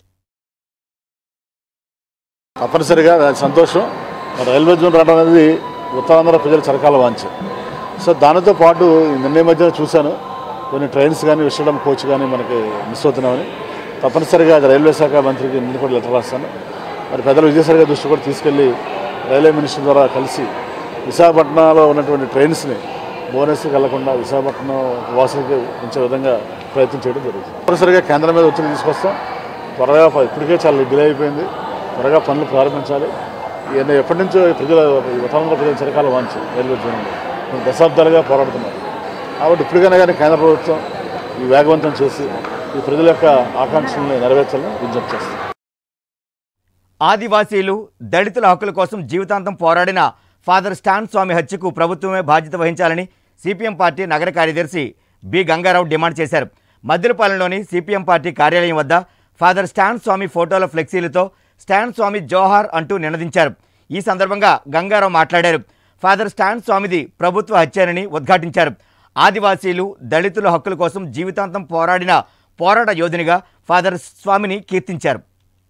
తప్పనిసరిగా అది సంతోషం రైల్వే జోన్ రావడం అనేది ఉత్తరాంధ్ర ప్రజల చరకాల వాంఛ సో దానితో పాటు నిన్న ఈ మధ్యన చూశాను కొన్ని ట్రైన్స్ కానీ విషయం కోచ్ కానీ మనకి మిస్ అవుతున్నామని తప్పనిసరిగా అది రైల్వే శాఖ మంత్రికి నిన్న కూడా లెటర్ రాస్తాను మరి పెద్దల విజయసాయి గారి దృష్టి కూడా తీసుకెళ్ళి రైల్వే మినిస్టర్ ద్వారా కలిసి విశాఖపట్నంలో ఉన్నటువంటి ట్రైన్స్ని భువనేశ్వర్కి వెళ్లకుండా విశాఖపట్నం వాసులకి ఉంచే విధంగా ప్రయత్నం చేయడం జరుగుతుంది తప్పనిసరిగా కేంద్రం మీద ఒత్తిడి తీసుకొస్తాం త్వరగా ప- ఇప్పటికే చాలా డిలే అయిపోయింది త్వరగా పనులు ప్రారంభించాలి ఈయన ఎప్పటి నుంచో ఈ ప్రజల ఈ ఉత్తరాంధ్ర ప్రజల చిరకాల వాంచి రైల్వే జోన్లో కొన్ని దశాబ్దాలుగా పోరాడుతున్నారు కాబట్టి ఇప్పటికైనా కానీ కేంద్ర ప్రభుత్వం ఈ వేగవంతం చేసి ఈ ప్రజల యొక్క ఆకాంక్షలను నెరవేర్చాలని విజ్ఞప్తి చేస్తాం ఆదివాసీలు దళితుల హక్కుల కోసం జీవితాంతం పోరాడిన ఫాదర్ స్టాన్ స్వామి హత్యకు ప్రభుత్వమే బాధ్యత వహించాలని సిపిఎం పార్టీ నగర కార్యదర్శి బి గంగారావు డిమాండ్ చేశారు మద్దిలపాలెంలోని సిపిఎం పార్టీ కార్యాలయం వద్ద ఫాదర్ స్టాన్ స్వామి ఫోటోల ఫ్లెక్సీలతో స్టాన్ స్వామి జోహార్ అంటూ నినదించారు ఈ సందర్భంగా గంగారావు మాట్లాడారు ఫాదర్ స్టాన్ స్వామిది ప్రభుత్వ హత్యనని ఉద్ఘాటించారు ఆదివాసీలు దళితుల హక్కుల కోసం జీవితాంతం పోరాడిన పోరాట యోధునిగా ఫాదర్ స్వామిని కీర్తించారు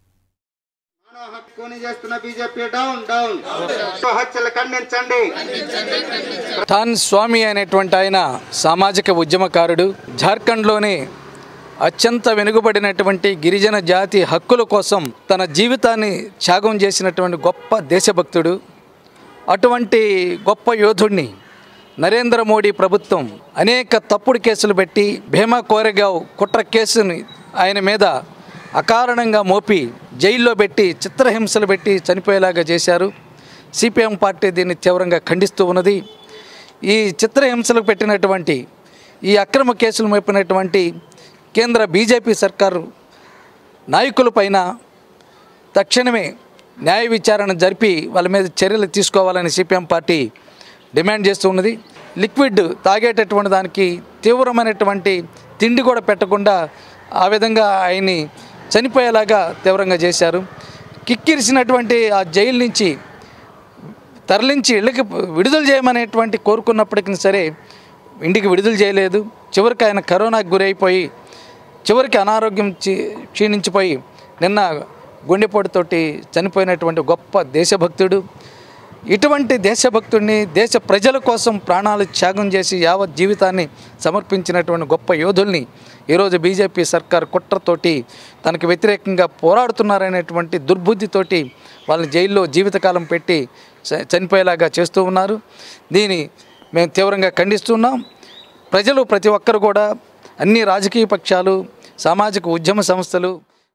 చేస్తున్న బీజేపీ డౌన్ డౌన్ హత్యలు ఖండించండి ఠాన్ స్వామి అనేటువంటి ఆయన సామాజిక ఉద్యమకారుడు జార్ఖండ్లోని అత్యంత వెనుకబడినటువంటి గిరిజన జాతి హక్కుల కోసం తన జీవితాన్ని త్యాగం చేసినటువంటి గొప్ప దేశభక్తుడు అటువంటి గొప్ప యోధుడిని నరేంద్ర మోడీ ప్రభుత్వం అనేక తప్పుడు కేసులు పెట్టి భీమా కోరెగావ్ కుట్ర కేసుని ఆయన మీద అకారణంగా మోపి జైల్లో పెట్టి చిత్రహింసలు పెట్టి చనిపోయేలాగా చేశారు సిపిఎం పార్టీ దీన్ని తీవ్రంగా ఖండిస్తూ ఉన్నది ఈ చిత్రహింసలకు పెట్టినటువంటి ఈ అక్రమ కేసులు మోపినటువంటి కేంద్ర బీజేపీ సర్కారు నాయకులపైన తక్షణమే న్యాయ విచారణ జరిపి వాళ్ళ మీద చర్యలు తీసుకోవాలని సిపిఎం పార్టీ డిమాండ్ చేస్తూ ఉన్నది లిక్విడ్ తాగేటటువంటి దానికి తీవ్రమైనటువంటి తిండి కూడా పెట్టకుండా ఆ విధంగా ఆయన్ని చనిపోయేలాగా తీవ్రంగా చేశారు కిక్కిరిసినటువంటి ఆ జైలు నుంచి తరలించి ఇళ్ళకి విడుదల చేయమనేటువంటి కోరుకున్నప్పటికీ సరే ఇంటికి విడుదల చేయలేదు చివరికి ఆయన కరోనాకు గురైపోయి చివరికి అనారోగ్యం చి- క్షీణించిపోయి నిన్న గుండెపోటుతోటి చనిపోయినటువంటి గొప్ప దేశభక్తుడు ఇటువంటి దేశభక్తుడిని దేశ ప్రజల కోసం ప్రాణాలు త్యాగం చేసి యావత్ జీవితాన్ని సమర్పించినటువంటి గొప్ప యోధుల్ని ఈరోజు బీజేపీ సర్కార్ కుట్రతోటి తనకు వ్యతిరేకంగా పోరాడుతున్నారనేటువంటి దుర్బుద్ధితోటి వాళ్ళని జైల్లో జీవితకాలం పెట్టి చ- చనిపోయేలాగా చేస్తూ ఉన్నారు దీని మేము తీవ్రంగా ఖండిస్తున్నాం ప్రజలు ప్రతి ఒక్కరు కూడా అన్ని రాజకీయ పక్షాలు సామాజిక ఉద్యమ సంస్థలు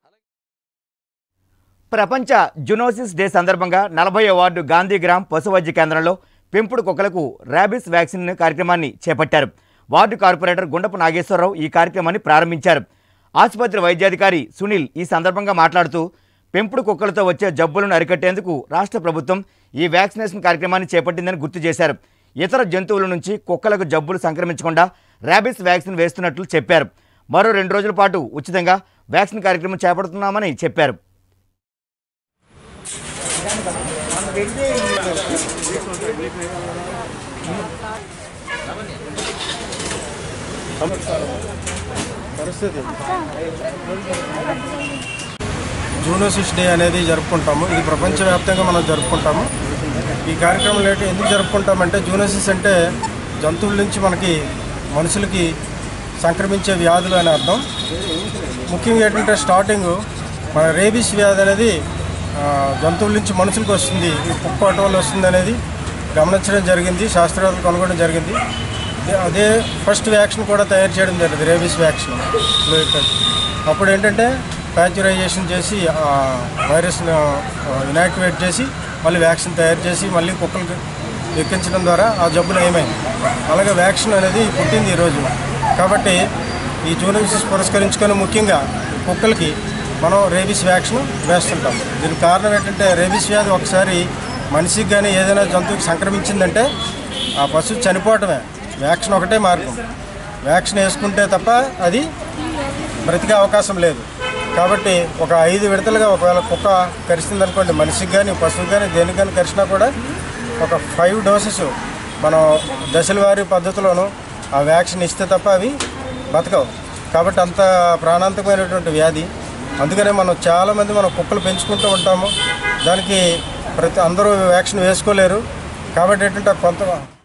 ప్రపంచ జునోసిస్ డే సందర్భంగా నలభై వార్డు గాంధీగ్రామ్ పశు వైద్య కేంద్రంలో పెంపుడు కుక్కలకు ర్యాబిస్ వ్యాక్సిన్ కార్యక్రమాన్ని చేపట్టారు వార్డు కార్పొరేటర్ గుండపు నాగేశ్వరరావు ఈ కార్యక్రమాన్ని ప్రారంభించారు ఆసుపత్రి వైద్యాధికారి సునీల్ ఈ సందర్భంగా మాట్లాడుతూ పెంపుడు కుక్కలతో వచ్చే జబ్బులను అరికట్టేందుకు రాష్ట్ర ప్రభుత్వం ఈ వ్యాక్సినేషన్ కార్యక్రమాన్ని చేపట్టిందని గుర్తు చేశారు ఇతర జంతువుల నుంచి కుక్కలకు జబ్బులు సంక్రమించకుండా ర్యాబిస్ వ్యాక్సిన్ వేస్తున్నట్లు చెప్పారు మరో రెండు రోజుల పాటు ఉచితంగా వ్యాక్సిన్ కార్యక్రమం చేపడుతున్నామని చెప్పారు పరిస్థితి జూనోసిస్ డే అనేది జరుపుకుంటాము ఇది ప్రపంచవ్యాప్తంగా మనం జరుపుకుంటాము ఈ కార్యక్రమం లేట్ ఎందుకు జరుపుకుంటామంటే జూనోసిస్ అంటే జంతువుల నుంచి మనకి మనుషులకి సంక్రమించే వ్యాధులు అని అర్థం ముఖ్యంగా ఏంటంటే స్టార్టింగ్ మన రేబీస్ వ్యాధి అనేది ఆ, జంతువుల నుంచి మనుషులకు వస్తుంది ఈ కుక్కోట వల్ల వస్తుంది అనేది గమనించడం జరిగింది శాస్త్రవేత్తలు కనుగొనడం జరిగింది అదే- అదే ఫస్ట్ వ్యాక్సిన్ కూడా తయారు చేయడం జరిగింది రేబీస్ వ్యాక్సిన్ అప్పుడు ఏంటంటే ప్యాచురైజేషన్ చేసి ఆ వైరస్ను ఇనాక్టివేట్ చేసి మళ్ళీ వ్యాక్సిన్ తయారు చేసి మళ్ళీ కుక్కలకు ఎక్కించడం ద్వారా ఆ జబ్బులు ఏమైంది అలాగే వ్యాక్సిన్ అనేది పుట్టింది ఈరోజు కాబట్టి ఈ జూనోసిస్ పురస్కరించుకొని ముఖ్యంగా కుక్కలకి మనం రేబీస్ వ్యాక్సిన్ వేస్తుంటాం దీనికి కారణం ఏంటంటే రేబీస్ వ్యాధి ఒకసారి మనిషికి కానీ ఏదైనా జంతువుకి సంక్రమించిందంటే ఆ పశువు చనిపోవటమే వ్యాక్సిన్ ఒకటే మార్గం వ్యాక్సిన్ వేసుకుంటే తప్ప అది బ్రతికే అవకాశం లేదు కాబట్టి ఒక ఐదు విడతలుగా ఒకవేళ కుక్క కరిచిందనుకోండి మనిషికి కానీ పశువుకి కానీ దేనికి కానీ కరిచినా కూడా ఒక ఫైవ్ డోసెస్ మనం దశల వారి పద్ధతిలోనూ ఆ వ్యాక్సిన్ ఇస్తే తప్ప అవి బతకవు కాబట్టి అంత ప్రాణాంతకమైనటువంటి వ్యాధి అందుకనే మనం చాలామంది మనం కుక్కలు పెంచుకుంటూ ఉంటాము దానికి ప్రతి అందరూ వ్యాక్సిన్ వేసుకోలేరు కాబట్టి ఏంటంటే కొంత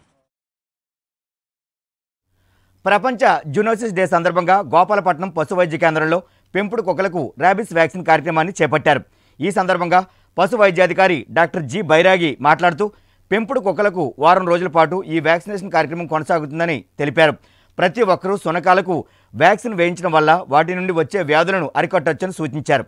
ప్రపంచ జునోసిస్ డే సందర్భంగా గోపాలపట్నం పశు వైద్య కేంద్రంలో పెంపుడు కుక్కలకు ర్యాబిస్ వ్యాక్సిన్ కార్యక్రమాన్ని చేపట్టారు ఈ సందర్భంగా పశు వైద్యాధికారి డాక్టర్ జి బైరాగి మాట్లాడుతూ పెంపుడు కుక్కలకు వారం రోజుల పాటు ఈ వ్యాక్సినేషన్ కార్యక్రమం కొనసాగుతుందని తెలిపారు ప్రతి ఒక్కరూ సునకాలకు వ్యాక్సిన్ వేయించడం వల్ల వాటి నుండి వచ్చే వ్యాధులను అరికట్టొచ్చని సూచించారు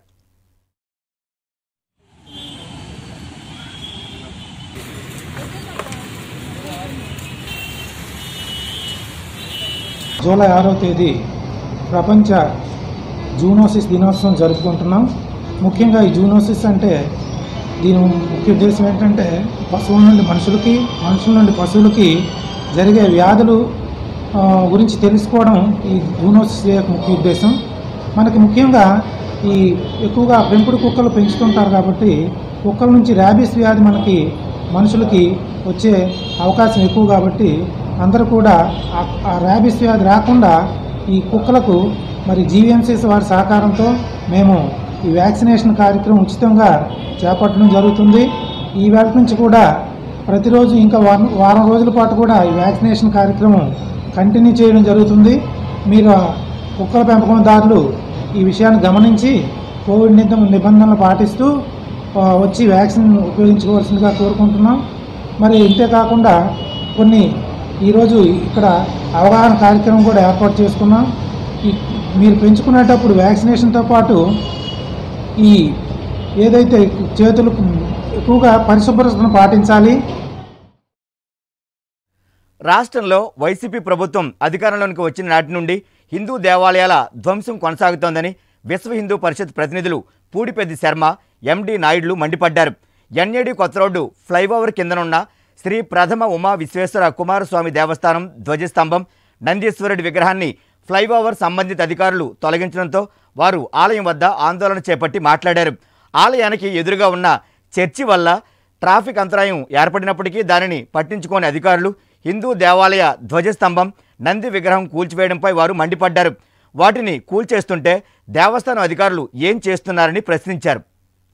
జూలై ఆరో తేదీ ప్రపంచ జూనోసిస్ దినోత్సవం జరుపుకుంటున్నాం ముఖ్యంగా ఈ జూనోసిస్ అంటే దీని ముఖ్య ఉద్దేశం ఏంటంటే పశువుల నుండి మనుషులకి మనుషుల నుండి పశువులకి జరిగే వ్యాధులు ఆ, గురించి తెలుసుకోవడం ఈ జూనోసిస్ యొక్క ముఖ్య ఉద్దేశం మనకి ముఖ్యంగా ఈ ఎక్కువగా పెంపుడు కుక్కలు పెంచుతుంటారు కాబట్టి కుక్కల నుంచి ర్యాబీస్ వ్యాధి మనకి మనుషులకి వచ్చే అవకాశం ఎక్కువ కాబట్టి అందరూ కూడా ఆ- ఆ ర్యాబీస్ వ్యాధి రాకుండా ఈ కుక్కలకు మరి జీవీఎంసీస్ వారి సహకారంతో మేము ఈ వ్యాక్సినేషన్ కార్యక్రమం ఉచితంగా చేపట్టడం జరుగుతుంది ఈ వేళ నుంచి కూడా ప్రతిరోజు ఇంకా వారం వారం రోజుల పాటు కూడా ఈ వ్యాక్సినేషన్ కార్యక్రమం కంటిన్యూ చేయడం జరుగుతుంది మీరు ఆ కుక్కల పెంపకందారులు ఈ విషయాన్ని గమనించి కోవిడ్ నిబంధ నిబంధనలు పాటిస్తూ ఆ, వచ్చి వ్యాక్సిన్ ఉపయోగించుకోవాల్సిందిగా కోరుకుంటున్నాం మరి ఇంతే కాకుండా కొన్ని ఈరోజు ఇక్కడ అవగాహన కార్యక్రమం కూడా ఏర్పాటు చేసుకున్నాం ఈ మీరు పెంచుకునేటప్పుడు వ్యాక్సినేషన్తో పాటు ఈ ఏదైతే చేతులకు ఎక్కువగా పరిశుభ్రతను పాటించాలి రాష్ట్రంలో వైసీపీ ప్రభుత్వం అధికారంలోకి వచ్చిన నాటి నుండి హిందూ దేవాలయాల ధ్వంసం కొనసాగుతోందని విశ్వ హిందూ పరిషత్ ప్రతినిధులు పూడిపెద్ది శర్మ ఎండి నాయుడులు మండిపడ్డారు ఎన్ఏడి కొత్త రోడ్డు ఫ్లైఓవర్ కిందనున్న శ్రీ ప్రథమ ఉమా విశ్వేశ్వర కుమారస్వామి దేవస్థానం ధ్వజస్తంభం నందీశ్వరుడి విగ్రహాన్ని ఫ్లైఓవర్ సంబంధిత అధికారులు తొలగించడంతో వారు ఆలయం వద్ద ఆందోళన చేపట్టి మాట్లాడారు ఆలయానికి ఎదురుగా ఉన్న చర్చి వల్ల ట్రాఫిక్ అంతరాయం ఏర్పడినప్పటికీ దానిని పట్టించుకోని అధికారులు హిందూ దేవాలయ ధ్వజస్తంభం నంది విగ్రహం కూల్చివేయడంపై వారు మండిపడ్డారు వాటిని కూల్చేస్తుంటే దేవస్థానం అధికారులు ఏం చేస్తున్నారని ప్రశ్నించారు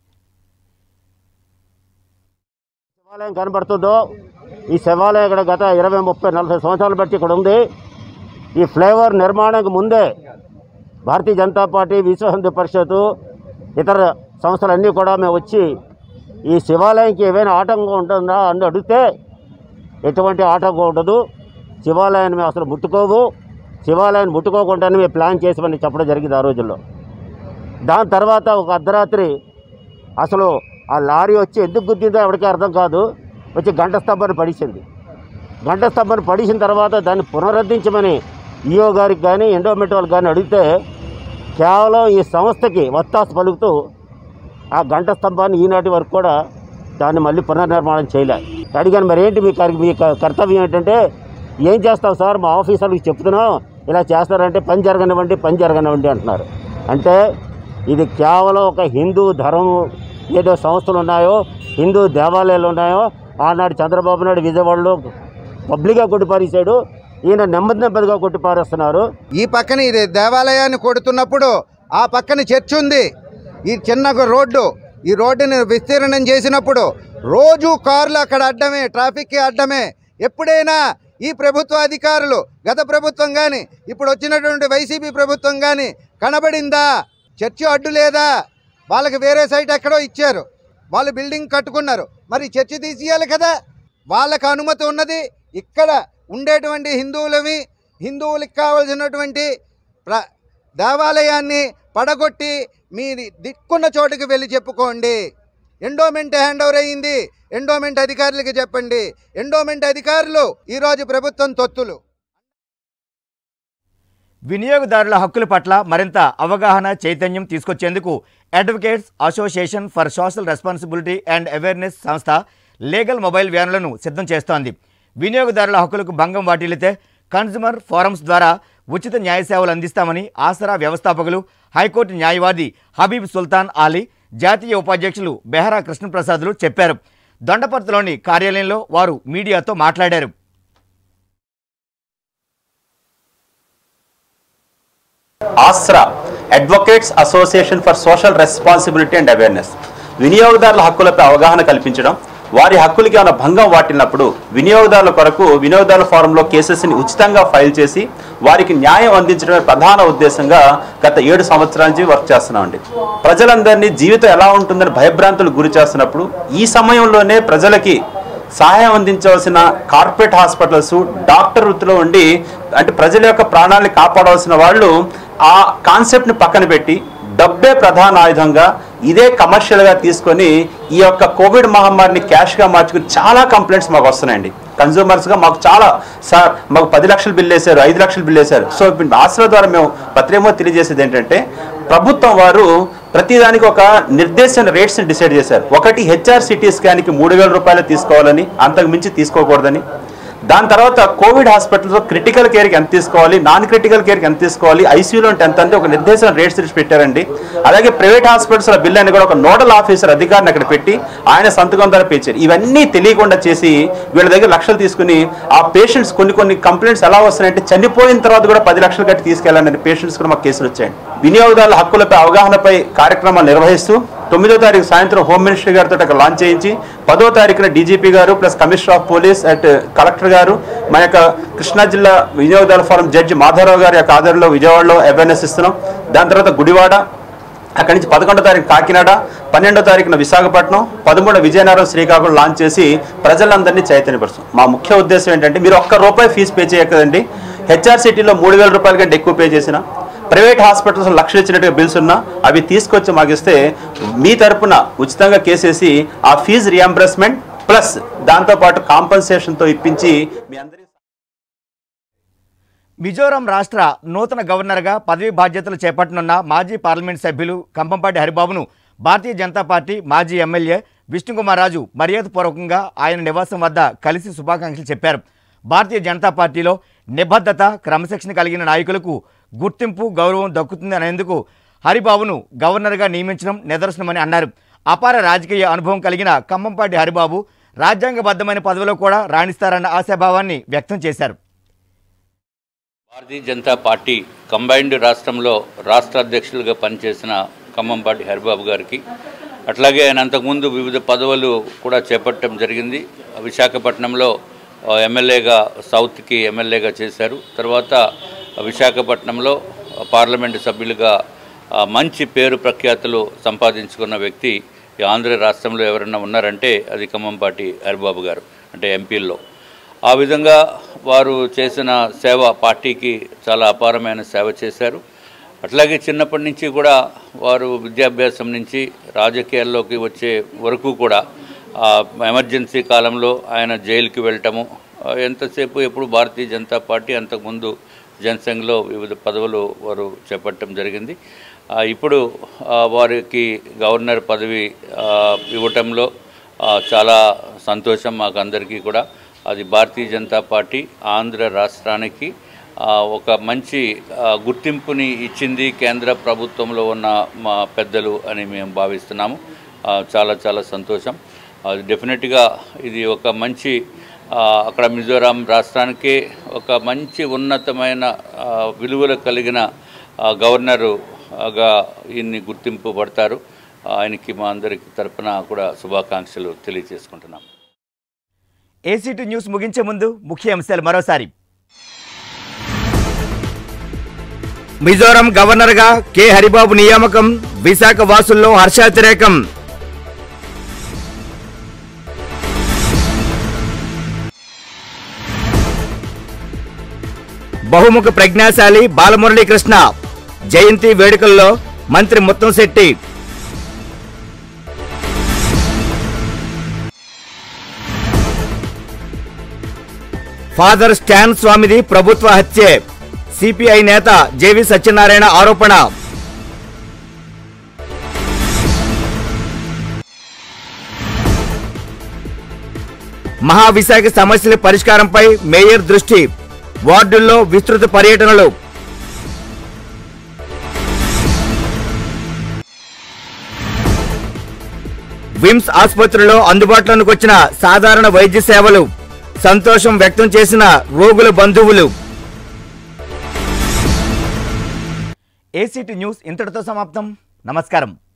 శివాలయం కనబడుతుందో ఈ శివాలయం ఇక్కడ గత ఇరవై ముప్పై నలభై సంవత్సరాల బట్టి ఇక్కడ ఉంది ఈ ఫ్లేవర్ నిర్మాణానికి ముందే భారతీయ జనతా పార్టీ విశ్వ హిందూ పరిషత్ ఇతర సంస్థలన్నీ కూడా మేము వచ్చి ఈ శివాలయంకి ఏవైనా ఆటంకం ఉంటుందా అని అడిగితే ఎటువంటి ఆటంకం ఉండదు శివాలయాన్ని మేము అసలు ముట్టుకోము శివాలయాన్ని ముట్టుకోకుండానే మేము ప్లాన్ చేసామని చెప్పడం జరిగింది ఆ రోజుల్లో దాని తర్వాత ఒక అర్ధరాత్రి అసలు ఆ లారీ వచ్చి ఎందుకు గుద్దిందో ఎవరికీ అర్థం కాదు వచ్చి గంట స్తంభాన్ని పడిచింది గంట స్తంభాన్ని పడిచిన తర్వాత దాన్ని పునరుద్ధరించమని ఈఓ గారికి కానీ ఎండోమెంట్ వాళ్ళకి కానీ అడిగితే కేవలం ఈ సంస్థకి వత్తాసు పలుకుతూ ఆ గంట స్తంభాన్ని ఈనాటి వరకు కూడా దాన్ని మళ్ళీ పునర్నిర్మాణం చేయలే అడిగాను మరి ఏంటి మీ కర్- మీ క- కర్తవ్యం ఏంటంటే ఏం చేస్తాం సార్ మా ఆఫీసర్లకు చెప్తున్నాం ఇలా చేస్తారంటే పని జరగనివ్వండి పని జరగనివ్వండి అంటున్నారు అంటే ఇది కేవలం ఒక హిందూ ధర్మం ఏదో సంస్థలు ఉన్నాయో హిందూ దేవాలయాలు ఉన్నాయో ఆనాడు చంద్రబాబు నాయుడు విజయవాడలో పబ్లిక్గా కొట్టిపారేశాడు ఈయన నెమ్మది నెమ్మదిగా కొట్టిపారేస్తున్నారు ఈ పక్కన ఇది దేవాలయాన్ని కొడుతున్నప్పుడు ఆ పక్కన చర్చ్ ఉంది ఈ చిన్న ఒక రోడ్డు ఈ రోడ్డుని విస్తీర్ణం చేసినప్పుడు రోజు కార్లు అక్కడ అడ్డమే ట్రాఫిక్కి అడ్డమే ఎప్పుడైనా ఈ ప్రభుత్వ అధికారులు గత ప్రభుత్వం కానీ ఇప్పుడు వచ్చినటువంటి వైసీపీ ప్రభుత్వం కానీ కనబడిందా చర్చి అడ్డు లేదా వాళ్ళకి వేరే సైట్ ఎక్కడో ఇచ్చారు వాళ్ళు బిల్డింగ్ కట్టుకున్నారు మరి చర్చి తీసేయాలి కదా వాళ్ళకి అనుమతి ఉన్నది ఇక్కడ ఉండేటువంటి హిందువులవి హిందువులకు కావలసినటువంటి ప్ర దేవాలయాన్ని పడగొట్టి మీ దిక్కున్న చోటుకి వెళ్ళి చెప్పుకోండి ఎండోమెంట్ హ్యాండ్ ఓవర్ అయ్యింది ఎండోమెంట్ అధికారులకి చెప్పండి ఎండోమెంట్ అధికారులు ఈరోజు ప్రభుత్వం తొత్తులు వినియోగదారుల హక్కుల పట్ల మరింత అవగాహన చైతన్యం తీసుకొచ్చేందుకు advocates association for social responsibility and awareness సంస్థ లీగల్ మొబైల్ వ్యాన్లను సిద్ధం చేస్తోంది వినియోగదారుల హక్కులకు భంగం వాటిల్లితే కన్జ్యూమర్ ఫోరమ్స్ ద్వారా ఉచిత న్యాయ సేవలు అందిస్తామని ఆసరా వ్యవస్థాపకులు హైకోర్టు న్యాయవాది హబీబ్ సుల్తాన్ ఆలీ జాతీయ ఉపాధ్యక్షులు బెహరా కృష్ణప్రసాద్లు చెప్పారు దొండపర్తిలోని కార్యాలయంలో వారు మీడియాతో మాట్లాడారు AASRA advocates association for social responsibility and awareness వినియోగదారుల హక్కులపై అవగాహన కల్పించడం వారి హక్కులకి ఏమైనా భంగం వాటిల్లినప్పుడు వినియోగదారుల కొరకు వినియోగదారుల ఫోరంలో కేసెస్ని ఉచితంగా ఫైల్ చేసి వారికి న్యాయం అందించడమే ప్రధాన ఉద్దేశంగా గత ఏడు సంవత్సరాల నుంచి వర్క్ చేస్తున్నామండి ప్రజలందరినీ జీవితం ఎలా ఉంటుందని భయభ్రాంతులకు గురి చేస్తున్నప్పుడు ఈ సమయంలోనే ప్రజలకి సహాయం అందించవలసిన కార్పొరేట్ హాస్పిటల్స్ డాక్టర్ వృత్తిలో ఉండి అంటే ప్రజల యొక్క ప్రాణాలను కాపాడవలసిన వాళ్ళు ఆ కాన్సెప్ట్ని పక్కన పెట్టి డబ్బే ప్రధాన ఆయుధంగా ఇదే కమర్షియల్గా తీసుకొని ఈ యొక్క కోవిడ్ మహమ్మారిని క్యాష్గా మార్చుకుని చాలా కంప్లైంట్స్ మాకు వస్తున్నాయండి కన్జ్యూమర్స్గా మాకు చాలా సార్ మాకు పది లక్షలు బిల్ వేశారు ఐదు లక్షలు బిల్ వేశారు సో ఇప్పుడు ఆశ్రయ ద్వారా మేము పత్రికమో తెలియజేసేది ఏంటంటే ప్రభుత్వం వారు ప్రతిదానికి ఒక నిర్దేశన రేట్స్ని డిసైడ్ చేశారు ఒకటి హెచ్ఆర్ సిటీ స్కాన్కి మూడు వేల రూపాయలు తీసుకోవాలని అంతకు మించి తీసుకోకూడదని దాని తర్వాత కోవిడ్ హాస్పిటల్స్లో క్రిటికల్ కేర్కి ఎంత తీసుకోవాలి నాన్ క్రిటికల్ కేర్కి ఎంత తీసుకోవాలి ఐసీయూలో అంటే ఎంత అంటే ఒక నిర్దేశన రేట్స్ తీసి పెట్టారండి అలాగే ప్రైవేట్ హాస్పిటల్స్లో బిల్ అని కూడా ఒక నోడల్ ఆఫీసర్ అధికారిని అక్కడ పెట్టి ఆయన సంతకం ద్వారా పెంచారు ఇవన్నీ తెలియకుండా చేసి వీళ్ళ దగ్గర లక్షలు తీసుకుని ఆ పేషెంట్స్ కొన్ని కొన్ని కంప్లైంట్స్ ఎలా వస్తున్నాయంటే చనిపోయిన తర్వాత కూడా పది లక్షలు కట్టి తీసుకెళ్ళాలని పేషెంట్స్ కూడా మాకు కేసులు వచ్చాయండి వినియోగదారుల హక్కులపై అవగాహనపై కార్యక్రమాలు నిర్వహిస్తూ తొమ్మిదో తారీఖు సాయంత్రం హోమ్ మినిస్టర్ గారితో అక్కడ లాంచ్ చేయించి పదో తారీఖున డీజీపీ గారు plus commissioner of police at collector గారు మన యొక్క కృష్ణా జిల్లా వినియోగదారుల ఫోరం జడ్జి మాధవరావు గారి యొక్క ఆధ్వర్యంలో విజయవాడలో అవేర్నెస్ ఇస్తున్నాం దాని తర్వాత గుడివాడ అక్కడి నుంచి పదకొండో తారీఖు కాకినాడ పన్నెండో తారీఖున విశాఖపట్నం పదమూడు విజయనగరం శ్రీకాకుళం లాంచ్ చేసి ప్రజలందరినీ చైతన్యపరుస్తాం మా ముఖ్య ఉద్దేశం ఏంటంటే మీరు ఒక్క రూపాయి ఫీజు పే చేయకదండి హెచ్ఆర్ సిటీలో మూడు వేల రూపాయల కంటే ఎక్కువ పే చేసిన ప్రైవేట్ హాస్పిటల్స్ లక్షలు ఇచ్చినట్టుగా బిల్స్ ఉన్నా అవి తీసుకొచ్చి మాకిస్తే మీ తరపున ఉచితంగా కేసేసి ఆ ఫీజు రియంబర్స్మెంట్ ప్లస్ దాంతోపాటు కాంపన్సేషన్తో ఇప్పించి మీ అందరి మిజోరాం రాష్ట్ర నూతన గవర్నర్గా పదవి బాధ్యతలు చేపట్టనున్న మాజీ పార్లమెంట్ సభ్యులు కంపంపాటి హరిబాబును భారతీయ జనతా పార్టీ మాజీ ఎమ్మెల్యే విష్ణుకుమార్ రాజు మర్యాదపూర్వకంగా ఆయన నివాసం వద్ద కలిసి శుభాకాంక్షలు చెప్పారు భారతీయ జనతా పార్టీలో నిబద్ధత క్రమశిక్షణ కలిగిన నాయకులకు గుర్తింపు గౌరవం దక్కుతుంది అనేందుకు హరిబాబును గవర్నర్గా నియమించడం నిదర్శనమని అన్నారు అపార రాజకీయ అనుభవం కలిగిన ఖమ్మంపాటి హరిబాబు రాజ్యాంగబద్ధమైన పదవిలో కూడా రాణిస్తారన్న ఆశాభావాన్ని వ్యక్తం చేశారు భారతీయ జనతా పార్టీ కంబైన్డ్ రాష్ట్రంలో రాష్ట్ర అధ్యక్షులుగా పనిచేసిన ఖమ్మంపాటి హరిబాబు గారికి అట్లాగే ఆయన అంతకుముందు వివిధ పదవులు కూడా చేపట్టడం జరిగింది విశాఖపట్నంలో ఆ, ఎమ్మెల్యేగా సౌత్కి ఎమ్మెల్యేగా చేశారు తర్వాత విశాఖపట్నంలో పార్లమెంటు సభ్యులుగా ఆ, మంచి పేరు ప్రఖ్యాతులు సంపాదించుకున్న వ్యక్తి ఈ ఆంధ్ర రాష్ట్రంలో ఎవరైనా ఉన్నారంటే అది ఖమ్మంపాటి హరిబాబు గారు అంటే ఎంపీల్లో ఆ విధంగా వారు చేసిన సేవ పార్టీకి చాలా అపారమైన సేవ చేశారు అట్లాగే చిన్నప్పటి నుంచి కూడా వారు విద్యాభ్యాసం నుంచి రాజకీయాల్లోకి వచ్చే వరకు కూడా ఆ, ఎమర్జెన్సీ కాలంలో ఆయన జైలుకి వెళ్ళటము ఆ, ఎంతసేపు ఎప్పుడు భారతీయ జనతా పార్టీ అంతకుముందు జనసంఘ్లో వివిధ పదవులు వారు చేపట్టడం జరిగింది ఆ, ఇప్పుడు ఆ, వారికి గవర్నర్ పదవి ఆ, ఇవ్వటంలో ఆ, చాలా సంతోషం మాకు అందరికీ కూడా అది భారతీయ జనతా పార్టీ ఆంధ్ర రాష్ట్రానికి ఆ, ఒక మంచి ఆ, గుర్తింపుని ఇచ్చింది కేంద్ర ప్రభుత్వంలో ఉన్న మా పెద్దలు అని మేము భావిస్తున్నాము ఆ, చాలా చాలా సంతోషం అది డెఫినెట్గా ఇది ఒక మంచి ఆ, అక్కడ మిజోరాం రాష్ట్రానికే ఒక మంచి ఉన్నతమైన ఆ, విలువలు కలిగిన ఆ, గవర్నరుగా ఈయన్ని గుర్తింపు పడతారు ఆయనకి మా అందరికి తరపున కూడా శుభాకాంక్షలు తెలియజేసుకుంటున్నాం ఏసీటీ న్యూస్ ముగించే ముందు ముఖ్య అంశాలు మరోసారి మిజోరం గవర్నర్గా కె హరిబాబు నియామకం విశాఖ వాసుల్లో హర్షాతిరేకం బహుముఖ ప్రజ్ఞాశాలి బాలమురళీకృష్ణ జయంతి వేడుకల్లో మంత్రి ముత్తంశెట్టి ఫాదర్ స్టాన్ స్వామిది ప్రభుత్వ హత్యే సిపిఐ నేత జేవి సత్యనారాయణ ఆరోపణ మహావిశాఖ సమస్యల పరిష్కారంపై మేయర్ దృష్టి వార్డుల్లో విస్తృత పర్యటనలు విమ్స్ ఆసుపత్రిలో అందుబాటులోకి వచ్చిన సాధారణ వైద్య సేవలు సంతోషం వ్యక్తం చేసిన రోగుల బంధువులు ఏసీటీ న్యూస్ ఇంతటితో సమాప్తం నమస్కారం